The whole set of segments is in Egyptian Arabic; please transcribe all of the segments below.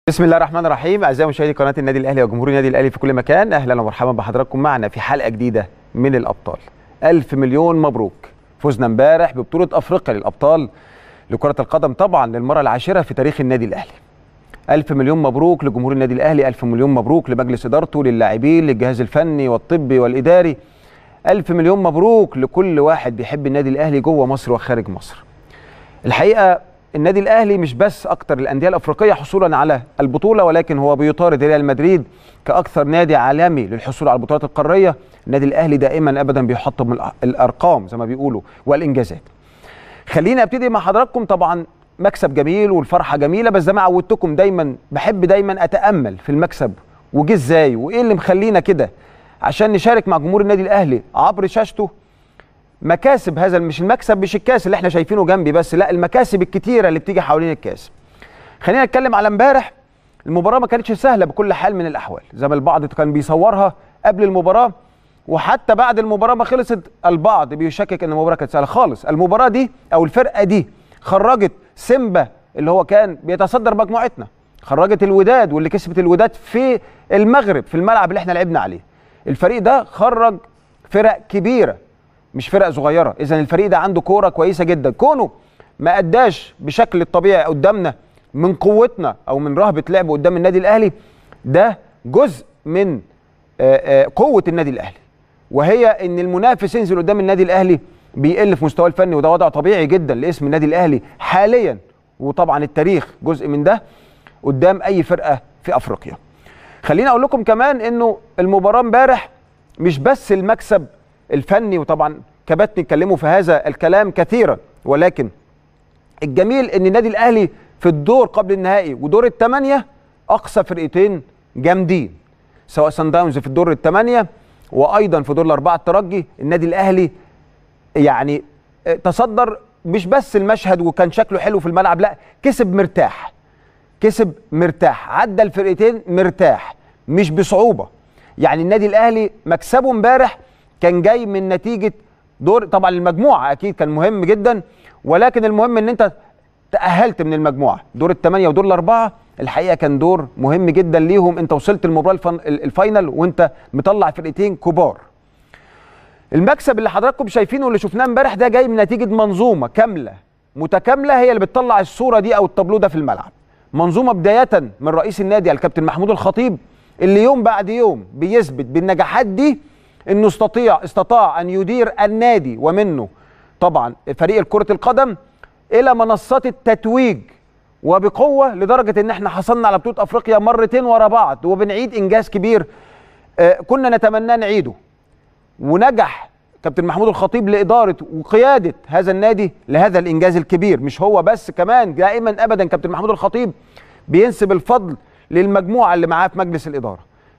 بسم الله الرحمن الرحيم اعزائي مشاهدي قناه النادي الاهلي وجمهور النادي الاهلي في كل مكان اهلا ومرحبا بحضراتكم معنا في حلقه جديده من الابطال الف مليون مبروك فزنا امبارح ببطوله افريقيا للابطال لكره القدم طبعا للمره العاشره في تاريخ النادي الاهلي الف مليون مبروك لجمهور النادي الاهلي الف مليون مبروك لمجلس ادارته للاعبين للجهاز الفني والطبي والاداري الف مليون مبروك لكل واحد بيحب النادي الاهلي جوه مصر وخارج مصر الحقيقه النادي الاهلي مش بس اكتر الانديه الافريقيه حصولا على البطوله ولكن هو بيطارد ريال مدريد كاكثر نادي عالمي للحصول على البطولات القاريه النادي الاهلي دائما ابدا بيحطم الارقام زي ما بيقولوا والانجازات خليني ابتدي مع حضراتكم طبعا مكسب جميل والفرحه جميله بس زي ما عودتكم دايما بحب دايما اتامل في المكسب وجه ازاي وايه اللي مخلينا كده عشان نشارك مع جمهور النادي الاهلي عبر شاشته مكاسب هذا مش المكسب مش الكاس اللي احنا شايفينه جنبي بس لا المكاسب الكتيره اللي بتيجي حوالين الكاس خلينا نتكلم على امبارح المباراه ما كانتش سهله بكل حال من الاحوال زي ما البعض كان بيصورها قبل المباراه وحتى بعد المباراه ما خلصت البعض بيشكك ان المباراه كانت سهله خالص المباراه دي او الفرقه دي خرجت سيمبا اللي هو كان بيتصدر مجموعتنا خرجت الوداد واللي كسبت الوداد في المغرب في الملعب اللي احنا لعبنا عليه الفريق ده خرج فرق كبيره مش فرق صغيره اذا الفريق ده عنده كوره كويسه جدا كونه ما اداش بشكل الطبيعي قدامنا من قوتنا او من رهبه لعب قدام النادي الاهلي ده جزء من قوه النادي الاهلي وهي ان المنافس ينزل قدام النادي الاهلي بيقل في مستواه الفني وده وضع طبيعي جدا لاسم النادي الاهلي حاليا وطبعا التاريخ جزء من ده قدام اي فرقه في افريقيا خليني اقول لكم كمان انه المباراه امبارح مش بس المكسب الفني وطبعا كباتني اتكلموا في هذا الكلام كثيرا ولكن الجميل ان النادي الاهلي في الدور قبل النهائي ودور الثمانيه اقصى فرقتين جامدين سواء سان داونز في الدور الثمانيه وايضا في دور الاربعه الترجي النادي الاهلي يعني تصدر مش بس المشهد وكان شكله حلو في الملعب لا كسب مرتاح كسب مرتاح عدى الفرقتين مرتاح مش بصعوبه يعني النادي الاهلي مكسبه امبارح كان جاي من نتيجه دور طبعا المجموعه اكيد كان مهم جدا ولكن المهم ان انت تاهلت من المجموعه دور الثمانيه ودور الاربعه الحقيقه كان دور مهم جدا ليهم انت وصلت المباراه الفاينل وانت مطلع فرقتين كبار المكسب اللي حضراتكم شايفينه واللي شفناه امبارح ده جاي من نتيجه منظومه كامله متكامله هي اللي بتطلع الصوره دي او التابلو ده في الملعب منظومه بدايه من رئيس النادي الكابتن محمود الخطيب اللي يوم بعد يوم بيثبت بالنجاحات دي انه استطيع استطاع ان يدير النادي ومنه طبعا فريق كره القدم الى منصات التتويج وبقوه لدرجه ان احنا حصلنا على بطوله افريقيا مرتين ورا بعض وبنعيد انجاز كبير آه كنا نتمناه نعيده ونجح كابتن محمود الخطيب لاداره وقياده هذا النادي لهذا الانجاز الكبير مش هو بس كمان دائما ابدا كابتن محمود الخطيب بينسب الفضل للمجموعه اللي معاه في مجلس الاداره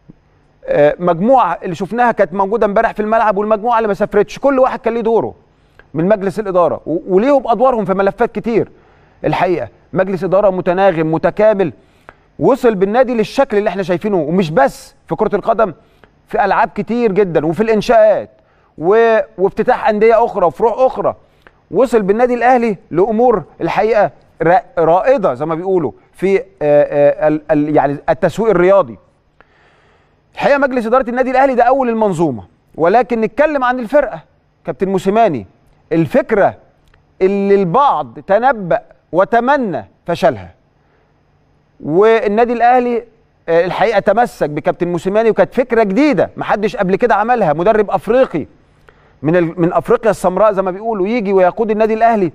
مجموعه اللي شفناها كانت موجوده امبارح في الملعب والمجموعه اللي ما سافرتش كل واحد كان ليه دوره من مجلس الاداره وليهم ادوارهم في ملفات كتير الحقيقه مجلس اداره متناغم متكامل وصل بالنادي للشكل اللي احنا شايفينه ومش بس في كره القدم في العاب كتير جدا وفي الانشاءات و... وافتتاح انديه اخرى وفروع اخرى وصل بالنادي الاهلي لامور الحقيقه رائده زي ما بيقولوا في ال... ال... يعني التسويق الرياضي الحقيقه مجلس اداره النادي الاهلي ده اول المنظومه ولكن نتكلم عن الفرقه كابتن موسيماني الفكره اللي البعض تنبأ وتمنى فشلها والنادي الاهلي الحقيقه تمسك بكابتن موسيماني وكانت فكره جديده محدش قبل كده عملها مدرب افريقي من من افريقيا السمراء زي ما بيقولوا يجي ويقود النادي الاهلي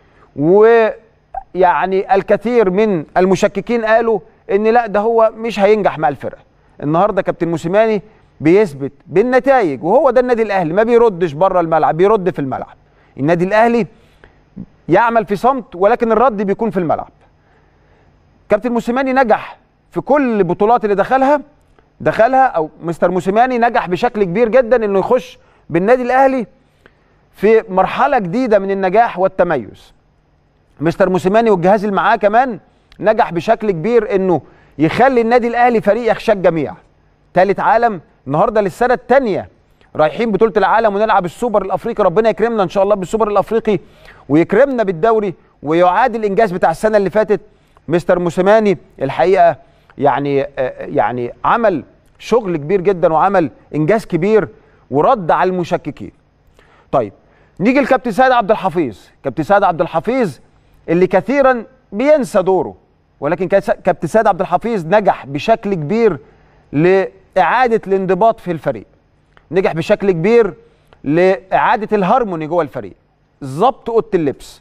ويعني الكثير من المشككين قالوا ان لا ده هو مش هينجح مع الفرقه النهارده كابتن موسيماني بيثبت بالنتائج وهو ده النادي الاهلي ما بيردش بره الملعب بيرد في الملعب النادي الاهلي يعمل في صمت ولكن الرد بيكون في الملعب كابتن موسيماني نجح في كل البطولات اللي دخلها دخلها او مستر موسيماني نجح بشكل كبير جدا انه يخش بالنادي الاهلي في مرحله جديده من النجاح والتميز مستر موسيماني والجهاز اللي معاه كمان نجح بشكل كبير انه يخلي النادي الاهلي فريق يخشى الجميع ثالث عالم النهارده للسنه الثانيه رايحين بطوله العالم ونلعب السوبر الافريقي ربنا يكرمنا ان شاء الله بالسوبر الافريقي ويكرمنا بالدوري ويعاد الانجاز بتاع السنه اللي فاتت مستر موسيماني الحقيقه يعني آه، يعني عمل شغل كبير جدا وعمل انجاز كبير ورد على المشككين طيب نيجي لكابتن سيد عبد الحفيظ كابتن سيد عبد الحفيظ اللي كثيرا بينسى دوره ولكن كاس- كابتن سيد عبد الحفيظ نجح بشكل كبير لاعاده الانضباط في الفريق نجح بشكل كبير لاعاده الهارموني جوه الفريق ظبط اوضه اللبس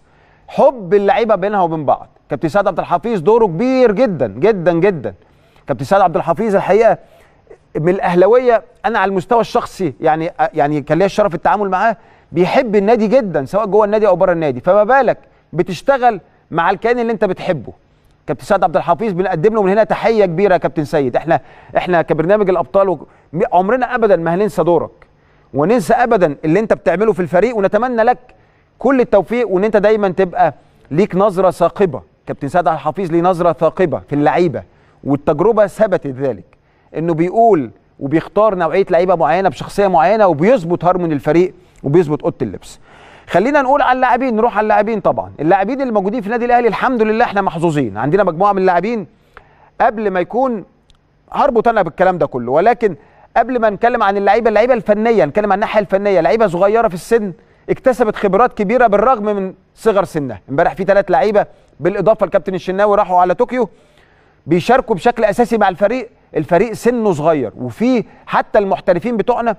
حب اللعيبه بينها وبين بعض كابتن سيد عبد الحفيظ دوره كبير جدا جدا جدا كابتن سيد عبد الحفيظ الحقيقه من الاهلاويه انا على المستوى الشخصي يعني يعني كان ليا الشرف التعامل معاه بيحب النادي جدا سواء جوه النادي او بره النادي فما بالك بتشتغل مع الكيان اللي انت بتحبه كابتن سيد عبد الحفيظ بنقدم له من هنا تحيه كبيره يا كابتن سيد احنا احنا كبرنامج الابطال و... عمرنا ابدا ما هننسى دورك وننسى ابدا اللي انت بتعمله في الفريق ونتمنى لك كل التوفيق وان انت دايما تبقى ليك نظره ثاقبه كابتن سيد عبد الحفيظ ليه نظره ثاقبه في اللعيبه والتجربه ثبتت ذلك انه بيقول وبيختار نوعيه لعيبه معينه بشخصيه معينه وبيظبط هارمون الفريق وبيظبط اوضه اللبس خلينا نقول على اللاعبين نروح على اللاعبين طبعا اللاعبين اللي موجودين في النادي الاهلي الحمد لله احنا محظوظين عندنا مجموعه من اللاعبين قبل ما يكون هربط انا بالكلام ده كله ولكن قبل ما نتكلم عن اللعيبه اللعيبه الفنيه نتكلم عن الناحيه الفنيه لعيبه صغيره في السن اكتسبت خبرات كبيره بالرغم من صغر سنها امبارح في ثلاث لعيبه بالاضافه لكابتن الشناوي راحوا على طوكيو بيشاركوا بشكل اساسي مع الفريق الفريق سنه صغير وفي حتى المحترفين بتوعنا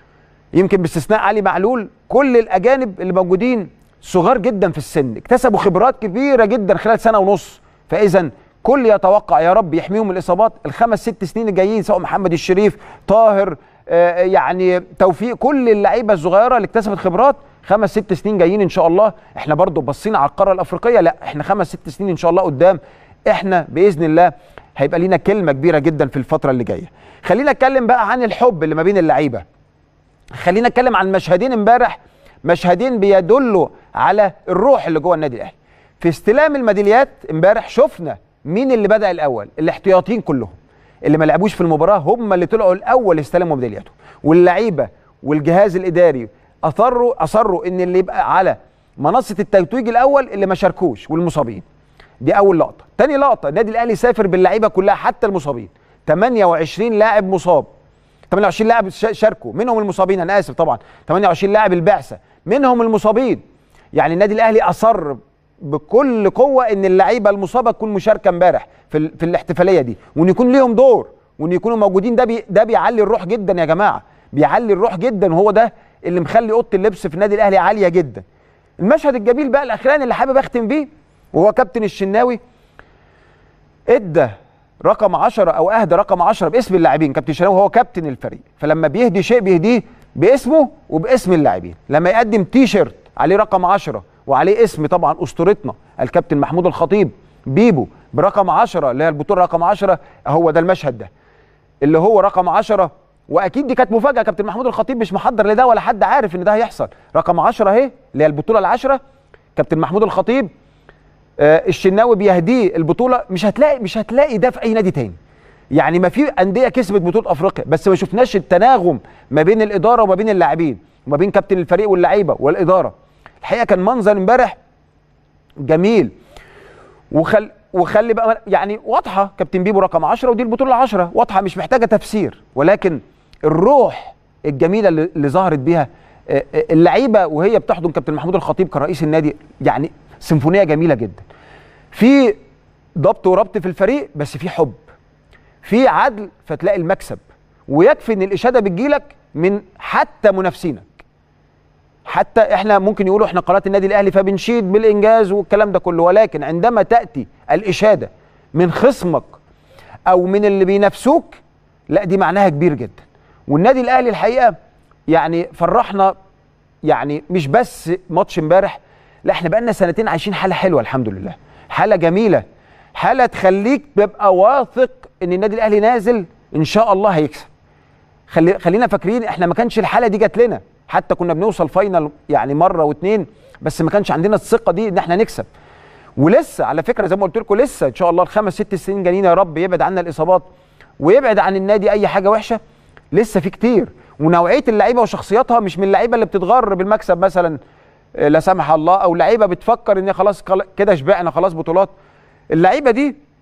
يمكن باستثناء علي معلول كل الاجانب اللي موجودين صغار جدا في السن اكتسبوا خبرات كبيره جدا خلال سنه ونص فاذا كل يتوقع يا رب يحميهم من الاصابات الخمس ست سنين الجايين سواء محمد الشريف طاهر آه يعني توفيق كل اللعيبه الصغيره اللي اكتسبت خبرات خمس ست سنين جايين ان شاء الله احنا برضو باصين على القاره الافريقيه لا احنا خمس ست سنين ان شاء الله قدام احنا باذن الله هيبقى لينا كلمه كبيره جدا في الفتره اللي جايه خلينا نتكلم بقى عن الحب اللي ما بين اللعيبه خلينا نتكلم عن مشهدين امبارح مشهدين بيدلوا على الروح اللي جوه النادي الاهلي في استلام الميداليات امبارح شفنا مين اللي بدا الاول الاحتياطيين كلهم اللي ما لعبوش في المباراه هم اللي طلعوا الاول يستلموا ميدالياتهم واللعيبه والجهاز الاداري اصروا اصروا ان اللي يبقى على منصه التتويج الاول اللي ما شاركوش والمصابين دي اول لقطه تاني لقطه النادي الاهلي سافر باللعيبه كلها حتى المصابين 28 لاعب مصاب 28 لاعب شاركوا منهم المصابين انا اسف طبعا 28 لاعب البعثه منهم المصابين يعني النادي الاهلي اصر بكل قوه ان اللعيبه المصابه تكون مشاركه امبارح في في الاحتفاليه دي وان يكون ليهم دور وان يكونوا موجودين ده بي ده بيعلي الروح جدا يا جماعه بيعلي الروح جدا وهو ده اللي مخلي اوضه اللبس في النادي الاهلي عاليه جدا المشهد الجميل بقى الاخراني اللي حابب اختم بيه وهو كابتن الشناوي ادى رقم 10 او اهدى رقم 10 باسم اللاعبين كابتن الشناوي هو كابتن الفريق فلما بيهدي شيء بيهديه باسمه وباسم اللاعبين لما يقدم تي شيرت عليه رقم 10 وعليه اسم طبعا اسطورتنا الكابتن محمود الخطيب بيبو برقم 10 اللي هي البطوله رقم 10 هو ده المشهد ده اللي هو رقم 10 واكيد دي كانت مفاجاه كابتن محمود الخطيب مش محضر لده ولا حد عارف ان ده هيحصل رقم 10 اهي اللي هي البطوله العشره كابتن محمود الخطيب آه الشناوي بيهديه البطوله مش هتلاقي مش هتلاقي ده في اي نادي تاني يعني ما في انديه كسبت بطوله افريقيا بس ما شفناش التناغم ما بين الاداره وما بين اللاعبين وما بين كابتن الفريق واللعيبه والاداره الحقيقه كان منظر امبارح جميل وخل وخلي بقى يعني واضحه كابتن بيبو رقم 10 ودي البطوله 10 واضحه مش محتاجه تفسير ولكن الروح الجميله اللي, اللي ظهرت بيها اللعيبه وهي بتحضن كابتن محمود الخطيب كرئيس النادي يعني سيمفونيه جميله جدا في ضبط وربط في الفريق بس في حب في عدل فتلاقي المكسب ويكفي ان الاشاده بتجيلك من حتى منافسينك حتى احنا ممكن يقولوا احنا قناه النادي الاهلي فبنشيد بالانجاز والكلام ده كله ولكن عندما تاتي الاشاده من خصمك او من اللي بينافسوك لا دي معناها كبير جدا والنادي الاهلي الحقيقه يعني فرحنا يعني مش بس ماتش امبارح لا احنا بقالنا سنتين عايشين حاله حلوه الحمد لله حاله جميله حاله تخليك تبقى واثق ان النادي الاهلي نازل ان شاء الله هيكسب خلي خلينا فاكرين احنا ما كانش الحاله دي جات لنا حتى كنا بنوصل فاينل يعني مره واثنين بس ما كانش عندنا الثقه دي ان احنا نكسب ولسه على فكره زي ما قلت لكم لسه ان شاء الله الخمس ست سنين جايين يا رب يبعد عنا الاصابات ويبعد عن النادي اي حاجه وحشه لسه في كتير ونوعيه اللعيبه وشخصياتها مش من اللعيبه اللي بتتغر بالمكسب مثلا لا سمح الله او لعيبه بتفكر ان خلاص كده شبعنا خلاص بطولات اللعيبه دي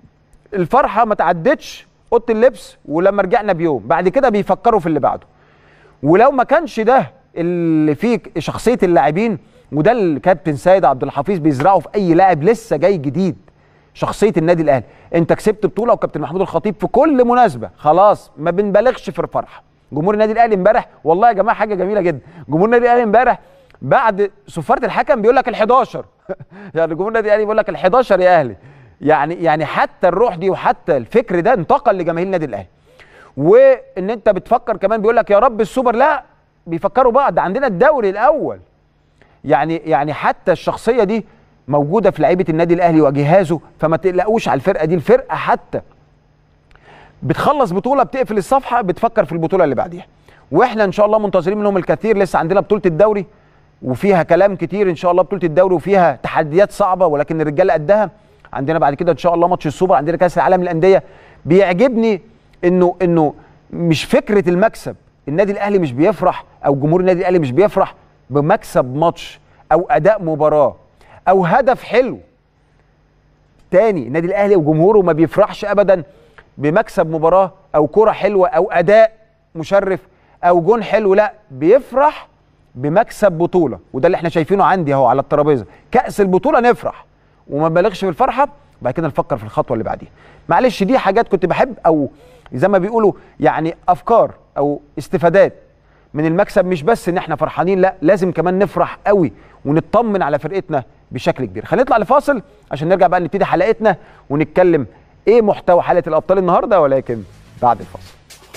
الفرحه ما تعدتش اوضه اللبس ولما رجعنا بيوم بعد كده بيفكروا في اللي بعده ولو ما كانش ده اللي فيه شخصيه اللاعبين وده الكابتن سيد عبد الحفيظ بيزرعه في اي لاعب لسه جاي جديد شخصيه النادي الاهلي انت كسبت بطوله وكابتن محمود الخطيب في كل مناسبه خلاص ما بنبالغش في الفرحه جمهور النادي الاهلي امبارح والله يا جماعه حاجه جميله جدا جمهور النادي الاهلي امبارح بعد صفاره الحكم بيقول لك ال11 يعني جمهور النادي الاهلي بيقول لك ال11 يا اهلي يعني يعني حتى الروح دي وحتى الفكر ده انتقل لجماهير النادي الاهلي وان انت بتفكر كمان بيقول لك يا رب السوبر لا بيفكروا بعض ده عندنا الدوري الاول يعني يعني حتى الشخصيه دي موجوده في لعيبه النادي الاهلي وجهازه فما تقلقوش على الفرقه دي الفرقه حتى بتخلص بطوله بتقفل الصفحه بتفكر في البطوله اللي بعديها واحنا ان شاء الله منتظرين منهم الكثير لسه عندنا بطوله الدوري وفيها كلام كتير ان شاء الله بطوله الدوري وفيها تحديات صعبه ولكن الرجاله قدها عندنا بعد كده ان شاء الله ماتش السوبر عندنا كاس العالم للانديه بيعجبني انه انه مش فكره المكسب النادي الاهلي مش بيفرح او جمهور النادي الاهلي مش بيفرح بمكسب ماتش او اداء مباراه او هدف حلو تاني النادي الاهلي وجمهوره ما بيفرحش ابدا بمكسب مباراه او كره حلوه او اداء مشرف او جون حلو لا بيفرح بمكسب بطوله وده اللي احنا شايفينه عندي اهو على الترابيزه كاس البطوله نفرح وما نبالغش في الفرحه بعد كده نفكر في الخطوه اللي بعديها معلش دي حاجات كنت بحب او زي ما بيقولوا يعني افكار او استفادات من المكسب مش بس ان احنا فرحانين لا لازم كمان نفرح قوي ونطمن على فرقتنا بشكل كبير خلينا نطلع لفاصل عشان نرجع بقى نبتدي حلقتنا ونتكلم ايه محتوى حلقه الابطال النهارده ولكن بعد الفاصل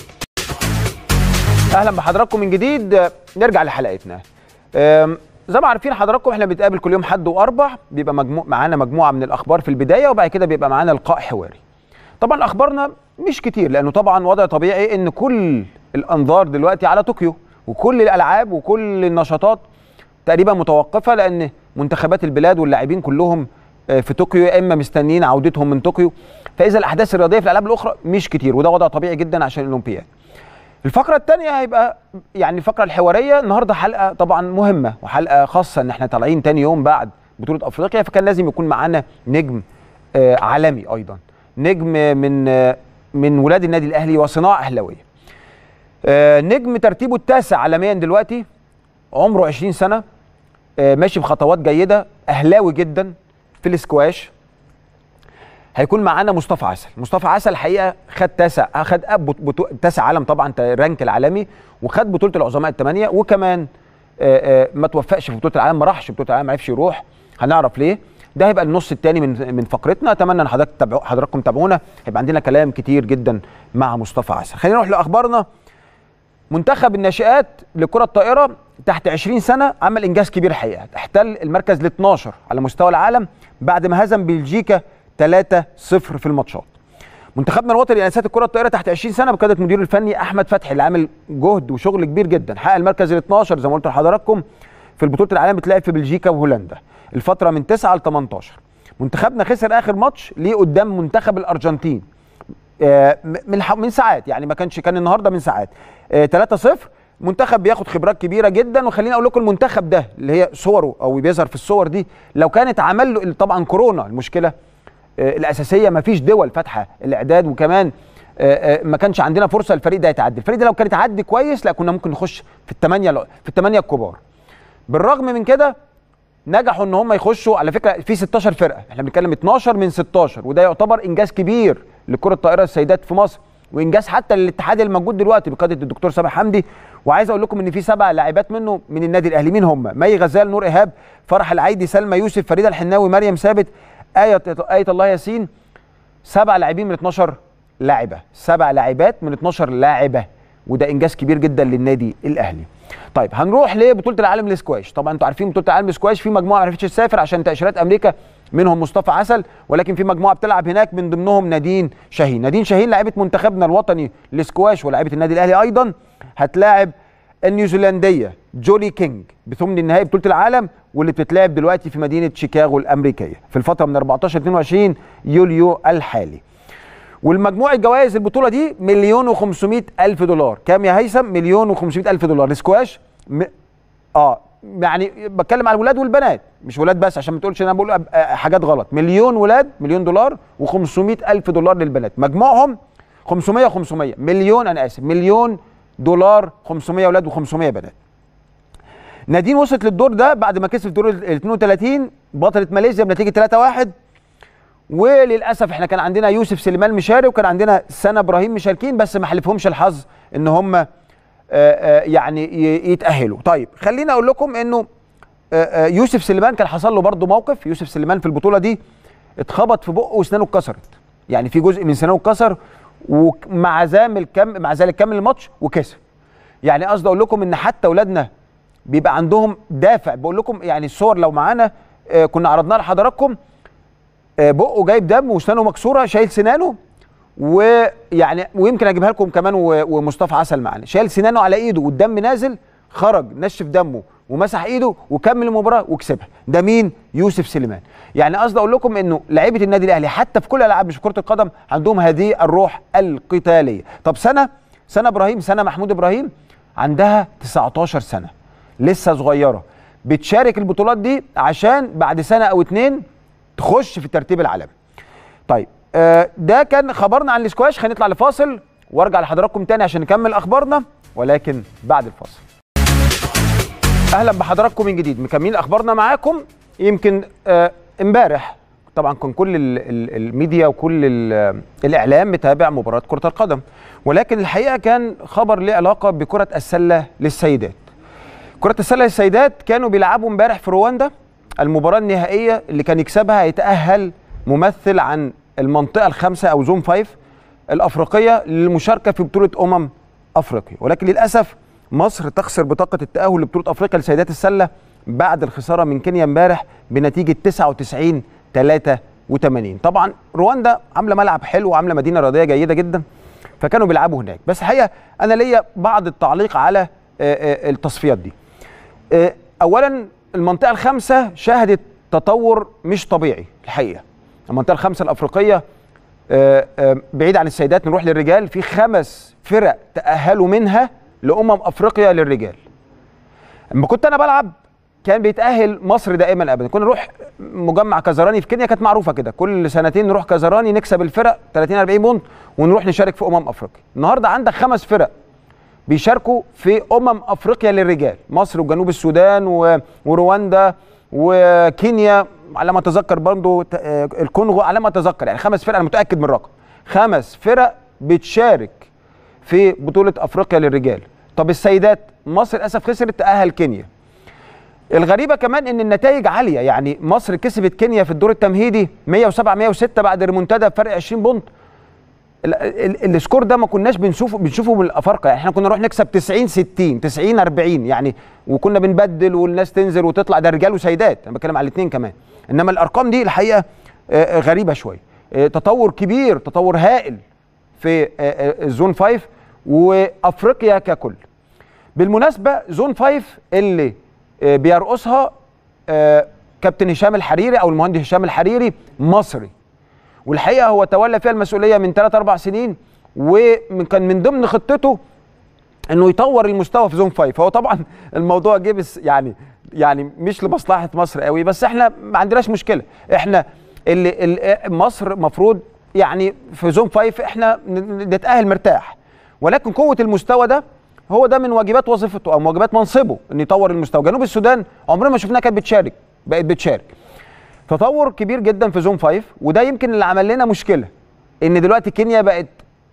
اهلا بحضراتكم من جديد نرجع لحلقتنا زي ما عارفين حضراتكم احنا بنتقابل كل يوم حد واربع بيبقى مجموع معانا مجموعه من الاخبار في البدايه وبعد كده بيبقى معانا لقاء حواري طبعا اخبارنا مش كتير لانه طبعا وضع طبيعي ان كل الانظار دلوقتي على طوكيو وكل الالعاب وكل النشاطات تقريبا متوقفه لان منتخبات البلاد واللاعبين كلهم في طوكيو يا اما مستنيين عودتهم من طوكيو فاذا الاحداث الرياضيه في الالعاب الاخرى مش كتير وده وضع طبيعي جدا عشان الاولمبياد الفقره الثانيه هيبقى يعني الفقره الحواريه النهارده حلقه طبعا مهمه وحلقه خاصه ان احنا طالعين تاني يوم بعد بطوله افريقيا فكان لازم يكون معانا نجم آه عالمي ايضا نجم من آه من ولاد النادي الاهلي وصناعه اهلاويه آه نجم ترتيبه التاسع عالميا دلوقتي عمره 20 سنه ماشي بخطوات جيده اهلاوي جدا في الاسكواش هيكون معانا مصطفى عسل مصطفى عسل الحقيقه خد تاسع خد بطو... تاسع عالم طبعا الرانك العالمي وخد بطوله العظماء الثمانيه وكمان آآ آآ ما توفقش في بطوله العالم ما راحش بطوله العالم ما عرفش يروح هنعرف ليه ده هيبقى النص الثاني من من فقرتنا اتمنى ان حضرتك تتابعوا حضراتكم تتابعونا هيبقى عندنا كلام كتير جدا مع مصطفى عسل خلينا نروح لاخبارنا منتخب الناشئات لكره الطائره تحت 20 سنه عمل انجاز كبير حقيقه احتل المركز ال 12 على مستوى العالم بعد ما هزم بلجيكا 3-0 في الماتشات منتخبنا الوطني لانسات الكره الطائره تحت 20 سنه بقياده مديره الفني احمد فتحي اللي عامل جهد وشغل كبير جدا حقق المركز ال 12 زي ما قلت لحضراتكم في البطوله العالم بتلعب في بلجيكا وهولندا الفتره من 9 ل 18 منتخبنا خسر اخر ماتش ليه قدام منتخب الارجنتين آه من من ساعات يعني ما كانش كان النهارده من ساعات آه 3-0 منتخب بياخد خبرات كبيره جدا وخليني اقول لكم المنتخب ده اللي هي صوره او بيظهر في الصور دي لو كانت عمل له طبعا كورونا المشكله الاساسيه ما فيش دول فاتحه الاعداد وكمان ما كانش عندنا فرصه الفريق ده يتعدي الفريق ده لو كان يتعدي كويس لا كنا ممكن نخش في الثمانيه في الثمانيه الكبار بالرغم من كده نجحوا ان هم يخشوا على فكره في 16 فرقه احنا بنتكلم 12 من 16 وده يعتبر انجاز كبير لكره الطائره السيدات في مصر وانجاز حتى للاتحاد الموجود دلوقتي بقياده الدكتور سامح حمدي وعايز اقول لكم ان في سبع لاعبات منه من النادي الاهلي مين هم مي غزال نور ايهاب فرح العيدي سلمى يوسف فريده الحناوي مريم ثابت آية آية الله ياسين سبع لاعبين من 12 لاعبة سبع لاعبات من 12 لاعبة وده إنجاز كبير جدا للنادي الأهلي طيب هنروح لبطولة العالم للسكواش طبعا انتوا عارفين بطولة العالم للسكواش في مجموعة ما عرفتش تسافر عشان تأشيرات أمريكا منهم مصطفى عسل ولكن في مجموعة بتلعب هناك من ضمنهم نادين شاهين نادين شاهين لاعبة منتخبنا الوطني للسكواش ولاعبة النادي الأهلي أيضا هتلاعب النيوزيلنديه جولي كينج بثمن النهائي بطوله العالم واللي بتتلعب دلوقتي في مدينه شيكاغو الامريكيه في الفتره من 14 22 يوليو الحالي والمجموع الجوائز البطوله دي مليون و500 الف دولار كام يا هيثم مليون و500 الف دولار السكواش م... اه يعني بتكلم على الولاد والبنات مش ولاد بس عشان ما تقولش انا بقول أب- حاجات غلط مليون ولاد مليون دولار و500 الف دولار للبنات مجموعهم 500 و500 مليون انا اسف مليون دولار 500 ولاد و500 بنات نادين وصلت للدور ده بعد ما كسبت دور ال 32 بطلة ماليزيا بنتيجة 3-1 وللاسف احنا كان عندنا يوسف سليمان مشاري وكان عندنا سنة ابراهيم مشاركين بس ما حلفهمش الحظ ان هم آه، آه، يعني ي- يتأهلوا طيب خليني اقول لكم انه آه، آه، يوسف سليمان كان حصل له برضه موقف يوسف سليمان في البطولة دي اتخبط في بقه واسنانه اتكسرت يعني في جزء من سنانه اتكسر ومع ذلك كم مع ذلك كمل الماتش وكسب يعني قصدي اقول لكم ان حتى اولادنا بيبقى عندهم دافع بقول لكم يعني الصور لو معانا آه، كنا عرضناها لحضراتكم آه، بقه جايب دم واسنانه مكسوره شايل سنانه ويعني ويمكن اجيبها لكم كمان و- ومصطفى عسل معانا شايل سنانه على ايده والدم نازل خرج نشف دمه ومسح ايده وكمل المباراه وكسبها ده مين يوسف سليمان يعني قصدي اقول لكم انه لعيبه النادي الاهلي حتى في كل الالعاب مش في كره القدم عندهم هذه الروح القتاليه طب سنه سنه ابراهيم سنه محمود ابراهيم عندها 19 سنه لسه صغيره بتشارك البطولات دي عشان بعد سنه او اتنين تخش في الترتيب العالمي طيب آه ده كان خبرنا عن الاسكواش خلينا نطلع لفاصل وارجع لحضراتكم تاني عشان نكمل اخبارنا ولكن بعد الفاصل اهلا بحضراتكم من جديد مكملين اخبارنا معاكم يمكن آه، امبارح طبعا كان كل ال ال الميديا وكل ال الاعلام متابع مباراه كره القدم ولكن الحقيقه كان خبر له علاقه بكره السله للسيدات كره السله للسيدات كانوا بيلعبوا امبارح في رواندا المباراه النهائيه اللي كان يكسبها هيتاهل ممثل عن المنطقه الخامسه او زون فايف الافريقيه للمشاركه في بطوله امم افريقيا ولكن للاسف مصر تخسر بطاقه التاهل لبطوله افريقيا لسيدات السله بعد الخساره من كينيا امبارح بنتيجه 99 83 طبعا رواندا عامله ملعب حلو وعامله مدينه رياضيه جيده جدا فكانوا بيلعبوا هناك بس الحقيقه انا ليا بعض التعليق على آه، آه، التصفيات دي آه، اولا المنطقه الخامسه شهدت تطور مش طبيعي الحقيقه المنطقه الخامسه الافريقيه آه، آه، بعيد عن السيدات نروح للرجال في خمس فرق تاهلوا منها لامم افريقيا للرجال لما كنت انا بلعب كان بيتاهل مصر دائما ابدا كنا نروح مجمع كازراني في كينيا كانت معروفه كده كل سنتين نروح كازراني نكسب الفرق 30 40 بونت ونروح نشارك في امم افريقيا النهارده عندك خمس فرق بيشاركوا في امم افريقيا للرجال مصر وجنوب السودان و- ورواندا وكينيا على ما اتذكر برضه ت- آه، الكونغو على ما اتذكر يعني خمس فرق انا متاكد من الرقم خمس فرق بتشارك في بطوله افريقيا للرجال طب السيدات مصر للاسف خسرت تاهل كينيا الغريبه كمان ان النتائج عاليه يعني مصر كسبت كينيا في الدور التمهيدي 107 106 بعد ريمونتادا بفرق 20 بونت ال- ال- السكور ده ما كناش بنشوفه بنشوفه من الافارقه يعني احنا كنا نروح نكسب 90 60 90 40 يعني وكنا بنبدل والناس تنزل وتطلع ده رجال وسيدات انا بتكلم على الاثنين كمان انما الارقام دي الحقيقه آه، آه، غريبه شويه آه، تطور كبير تطور هائل في آه، آه، الزون 5 وافريقيا ككل بالمناسبه زون 5 اللي آه، بيرقصها آه، كابتن هشام الحريري او المهندس هشام الحريري مصري والحقيقه هو تولى فيها المسؤوليه من 3 4 سنين وكان من ضمن خطته انه يطور المستوى في زون 5 هو طبعا الموضوع جه بس يعني يعني مش لمصلحه مصر قوي بس احنا ما عندناش مشكله احنا اللي, اللي مصر مفروض يعني في زون 5 احنا ن- نتاهل مرتاح ولكن قوه المستوى ده هو ده من واجبات وظيفته او من واجبات منصبه ان يطور المستوى جنوب السودان عمرنا ما شفناها كانت بتشارك بقت بتشارك تطور كبير جدا في زون 5 وده يمكن اللي عمل لنا مشكله ان دلوقتي كينيا بقت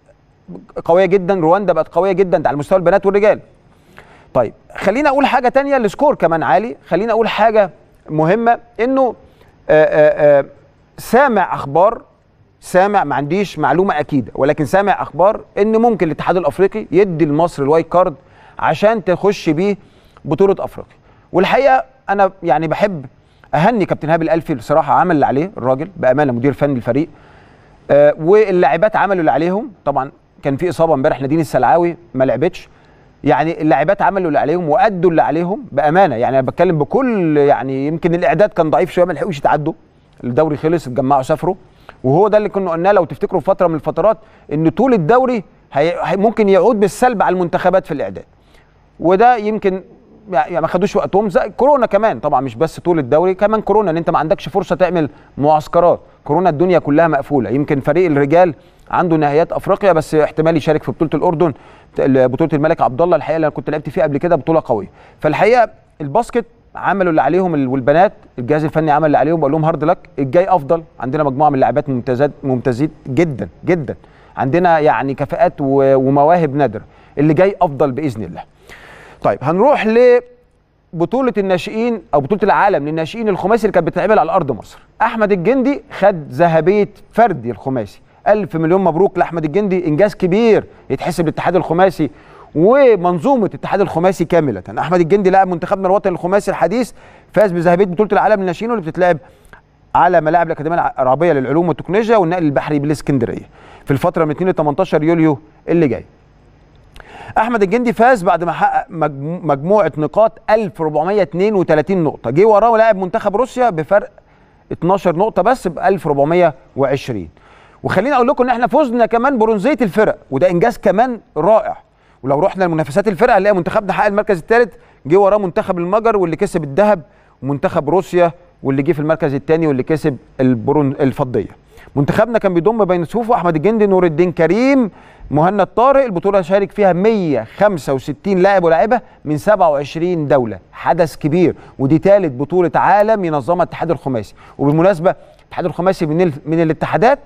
قويه جدا رواندا بقت قويه جدا ده على مستوى البنات والرجال طيب خلينا اقول حاجه تانية السكور كمان عالي خلينا اقول حاجه مهمه انه آآ آآ سامع اخبار سامع ما عنديش معلومه اكيده ولكن سامع اخبار ان ممكن الاتحاد الافريقي يدي لمصر الوايت كارد عشان تخش بيه بطوله افريقيا والحقيقه انا يعني بحب اهني كابتن هاب الالفي بصراحه عمل اللي عليه الراجل بامانه مدير فني الفريق آه واللاعبات عملوا اللي عليهم طبعا كان في اصابه امبارح نادين السلعاوي ما لعبتش يعني اللاعبات عملوا اللي عليهم وادوا اللي عليهم بامانه يعني انا بتكلم بكل يعني يمكن الاعداد كان ضعيف شويه ما لحقوش يتعدوا الدوري خلص اتجمعوا سافروا وهو ده اللي كنا قلناه لو تفتكروا في فتره من الفترات ان طول الدوري هي هي- ممكن يعود بالسلب على المنتخبات في الاعداد وده يمكن يعني ما خدوش وقتهم زي كورونا كمان طبعا مش بس طول الدوري كمان كورونا ان انت ما عندكش فرصه تعمل معسكرات كورونا الدنيا كلها مقفوله يمكن فريق الرجال عنده نهائيات افريقيا بس احتمال يشارك في بطوله الاردن بطوله الملك عبد الله الحقيقه اللي انا كنت لعبت فيها قبل كده بطوله قويه فالحقيقه الباسكت عملوا اللي عليهم والبنات الجهاز الفني عمل اللي عليهم بقول لهم هارد لك الجاي افضل عندنا مجموعه من اللاعبات ممتازات ممتازين جدا جدا عندنا يعني كفاءات ومواهب نادره اللي جاي افضل باذن الله طيب هنروح لبطوله الناشئين او بطوله العالم للناشئين الخماسي اللي كانت بتتعمل على ارض مصر احمد الجندي خد ذهبيه فردي الخماسي ألف مليون مبروك لأحمد الجندي إنجاز كبير يتحسب للاتحاد الخماسي ومنظومه الاتحاد الخماسي كامله احمد الجندي لاعب منتخبنا الوطني الخماسي الحديث فاز بذهبيه بطوله العالم للناشئين واللي بتتلعب على ملاعب الاكاديميه العربيه للعلوم والتكنولوجيا والنقل البحري بالاسكندريه في الفتره من 2 ل 18 يوليو اللي جاي احمد الجندي فاز بعد ما حقق مجموعه نقاط 1432 نقطه جه وراه لاعب منتخب روسيا بفرق 12 نقطه بس ب 1420 وخليني اقول لكم ان احنا فزنا كمان برونزيه الفرق وده انجاز كمان رائع ولو رحنا لمنافسات الفرق هنلاقي منتخبنا حقق المركز الثالث جه وراه منتخب المجر واللي كسب الذهب ومنتخب روسيا واللي جه في المركز الثاني واللي كسب البرون الفضيه منتخبنا كان بيضم بين صفوفه احمد الجندي نور الدين كريم مهند طارق البطوله شارك فيها 165 لاعب ولاعبه من 27 دوله حدث كبير ودي ثالث بطوله عالم ينظمها الاتحاد الخماسي وبالمناسبه الاتحاد الخماسي من من الاتحادات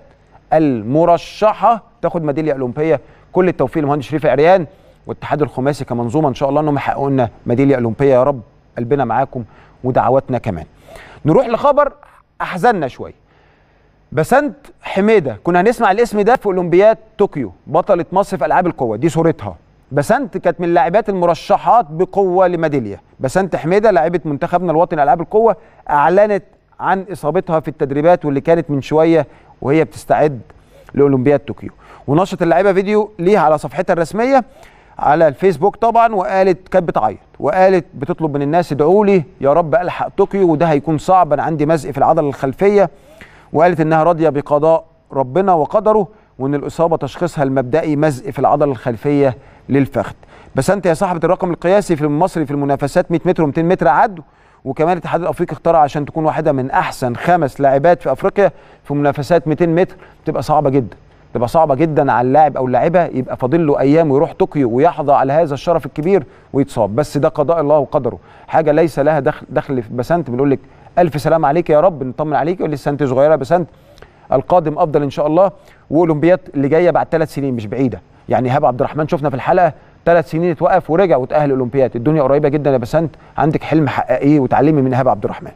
المرشحه تاخد ميداليه اولمبيه كل التوفيق لمهندس شريف عريان والاتحاد الخماسي كمنظومه ان شاء الله انهم يحققوا لنا ميداليه اولمبيه يا رب قلبنا معاكم ودعواتنا كمان نروح لخبر احزننا شويه بسنت حميده كنا هنسمع الاسم ده في اولمبياد طوكيو بطله مصر في العاب القوه دي صورتها بسنت كانت من اللاعبات المرشحات بقوه لميداليه بسنت حميده لاعبه منتخبنا الوطني العاب القوه اعلنت عن اصابتها في التدريبات واللي كانت من شويه وهي بتستعد لاولمبياد طوكيو ونشرت اللاعبه فيديو ليها على صفحتها الرسميه على الفيسبوك طبعا وقالت كانت بتعيط وقالت بتطلب من الناس ادعوا لي يا رب الحق طوكيو وده هيكون صعب انا عندي مزق في العضله الخلفيه وقالت انها راضيه بقضاء ربنا وقدره وان الاصابه تشخيصها المبدئي مزق في العضله الخلفيه للفخذ بس انت يا صاحبه الرقم القياسي في المصري في المنافسات 100 متر و200 متر عدوا وكمان الاتحاد الافريقي اخترع عشان تكون واحده من احسن خمس لاعبات في افريقيا في منافسات 200 متر بتبقى صعبه جدا تبقى صعبه جدا على اللاعب او اللاعبه يبقى فاضل له ايام ويروح طوكيو ويحظى على هذا الشرف الكبير ويتصاب بس ده قضاء الله وقدره حاجه ليس لها دخل دخل في بسنت بنقول لك الف سلام عليك يا رب نطمن عليك ولسه انت صغيره بسنت القادم افضل ان شاء الله واولمبياد اللي جايه بعد ثلاث سنين مش بعيده يعني هبه عبد الرحمن شفنا في الحلقه ثلاث سنين اتوقف ورجع وتاهل الاولمبياد الدنيا قريبه جدا يا بسنت عندك حلم حققيه وتعلمي من هبه عبد الرحمن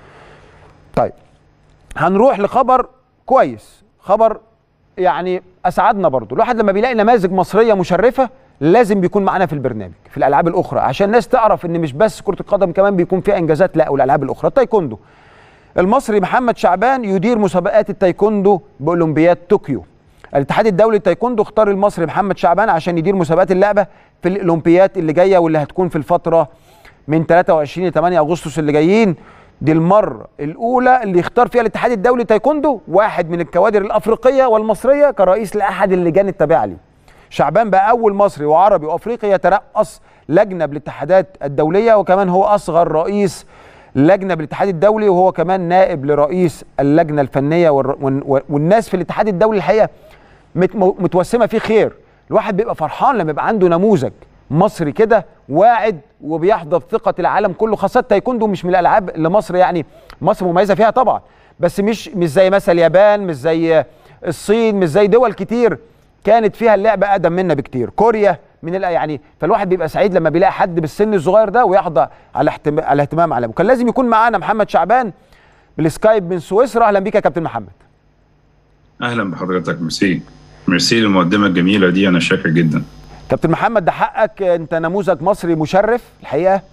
طيب هنروح لخبر كويس خبر يعني اسعدنا برضو الواحد لما بيلاقي نماذج مصريه مشرفه لازم بيكون معانا في البرنامج في الالعاب الاخرى عشان الناس تعرف ان مش بس كره القدم كمان بيكون فيها انجازات لا والالعاب الاخرى التايكوندو المصري محمد شعبان يدير مسابقات التايكوندو باولمبياد طوكيو الاتحاد الدولي للتايكوندو اختار المصري محمد شعبان عشان يدير مسابقات اللعبه في الاولمبياد اللي جايه واللي هتكون في الفتره من 23 ل 8 اغسطس اللي جايين دي المره الاولى اللي يختار فيها الاتحاد الدولي تايكوندو واحد من الكوادر الافريقيه والمصريه كرئيس لاحد اللجان التابعه ليه شعبان بقى اول مصري وعربي وافريقي يترأس لجنه بالاتحادات الدوليه وكمان هو اصغر رئيس لجنه بالاتحاد الدولي وهو كمان نائب لرئيس اللجنه الفنيه والناس في الاتحاد الدولي الحقيقه متوسمه فيه خير الواحد بيبقى فرحان لما يبقى عنده نموذج مصري كده واعد وبيحظى ثقه العالم كله خاصه تايكوندو مش من الالعاب اللي مصر يعني مصر مميزه فيها طبعا بس مش مش زي مثلا اليابان مش زي الصين مش زي دول كتير كانت فيها اللعبه اقدم منا بكتير كوريا من يعني فالواحد بيبقى سعيد لما بيلاقي حد بالسن الصغير ده ويحظى على على اهتمام عالمي وكان لازم يكون معانا محمد شعبان بالسكايب من سويسرا اهلا بيك يا كابتن محمد اهلا بحضرتك ميرسي ميرسي للمقدمه الجميله دي انا شاكر جدا كابتن محمد ده حقك انت نموذج مصري مشرف الحقيقه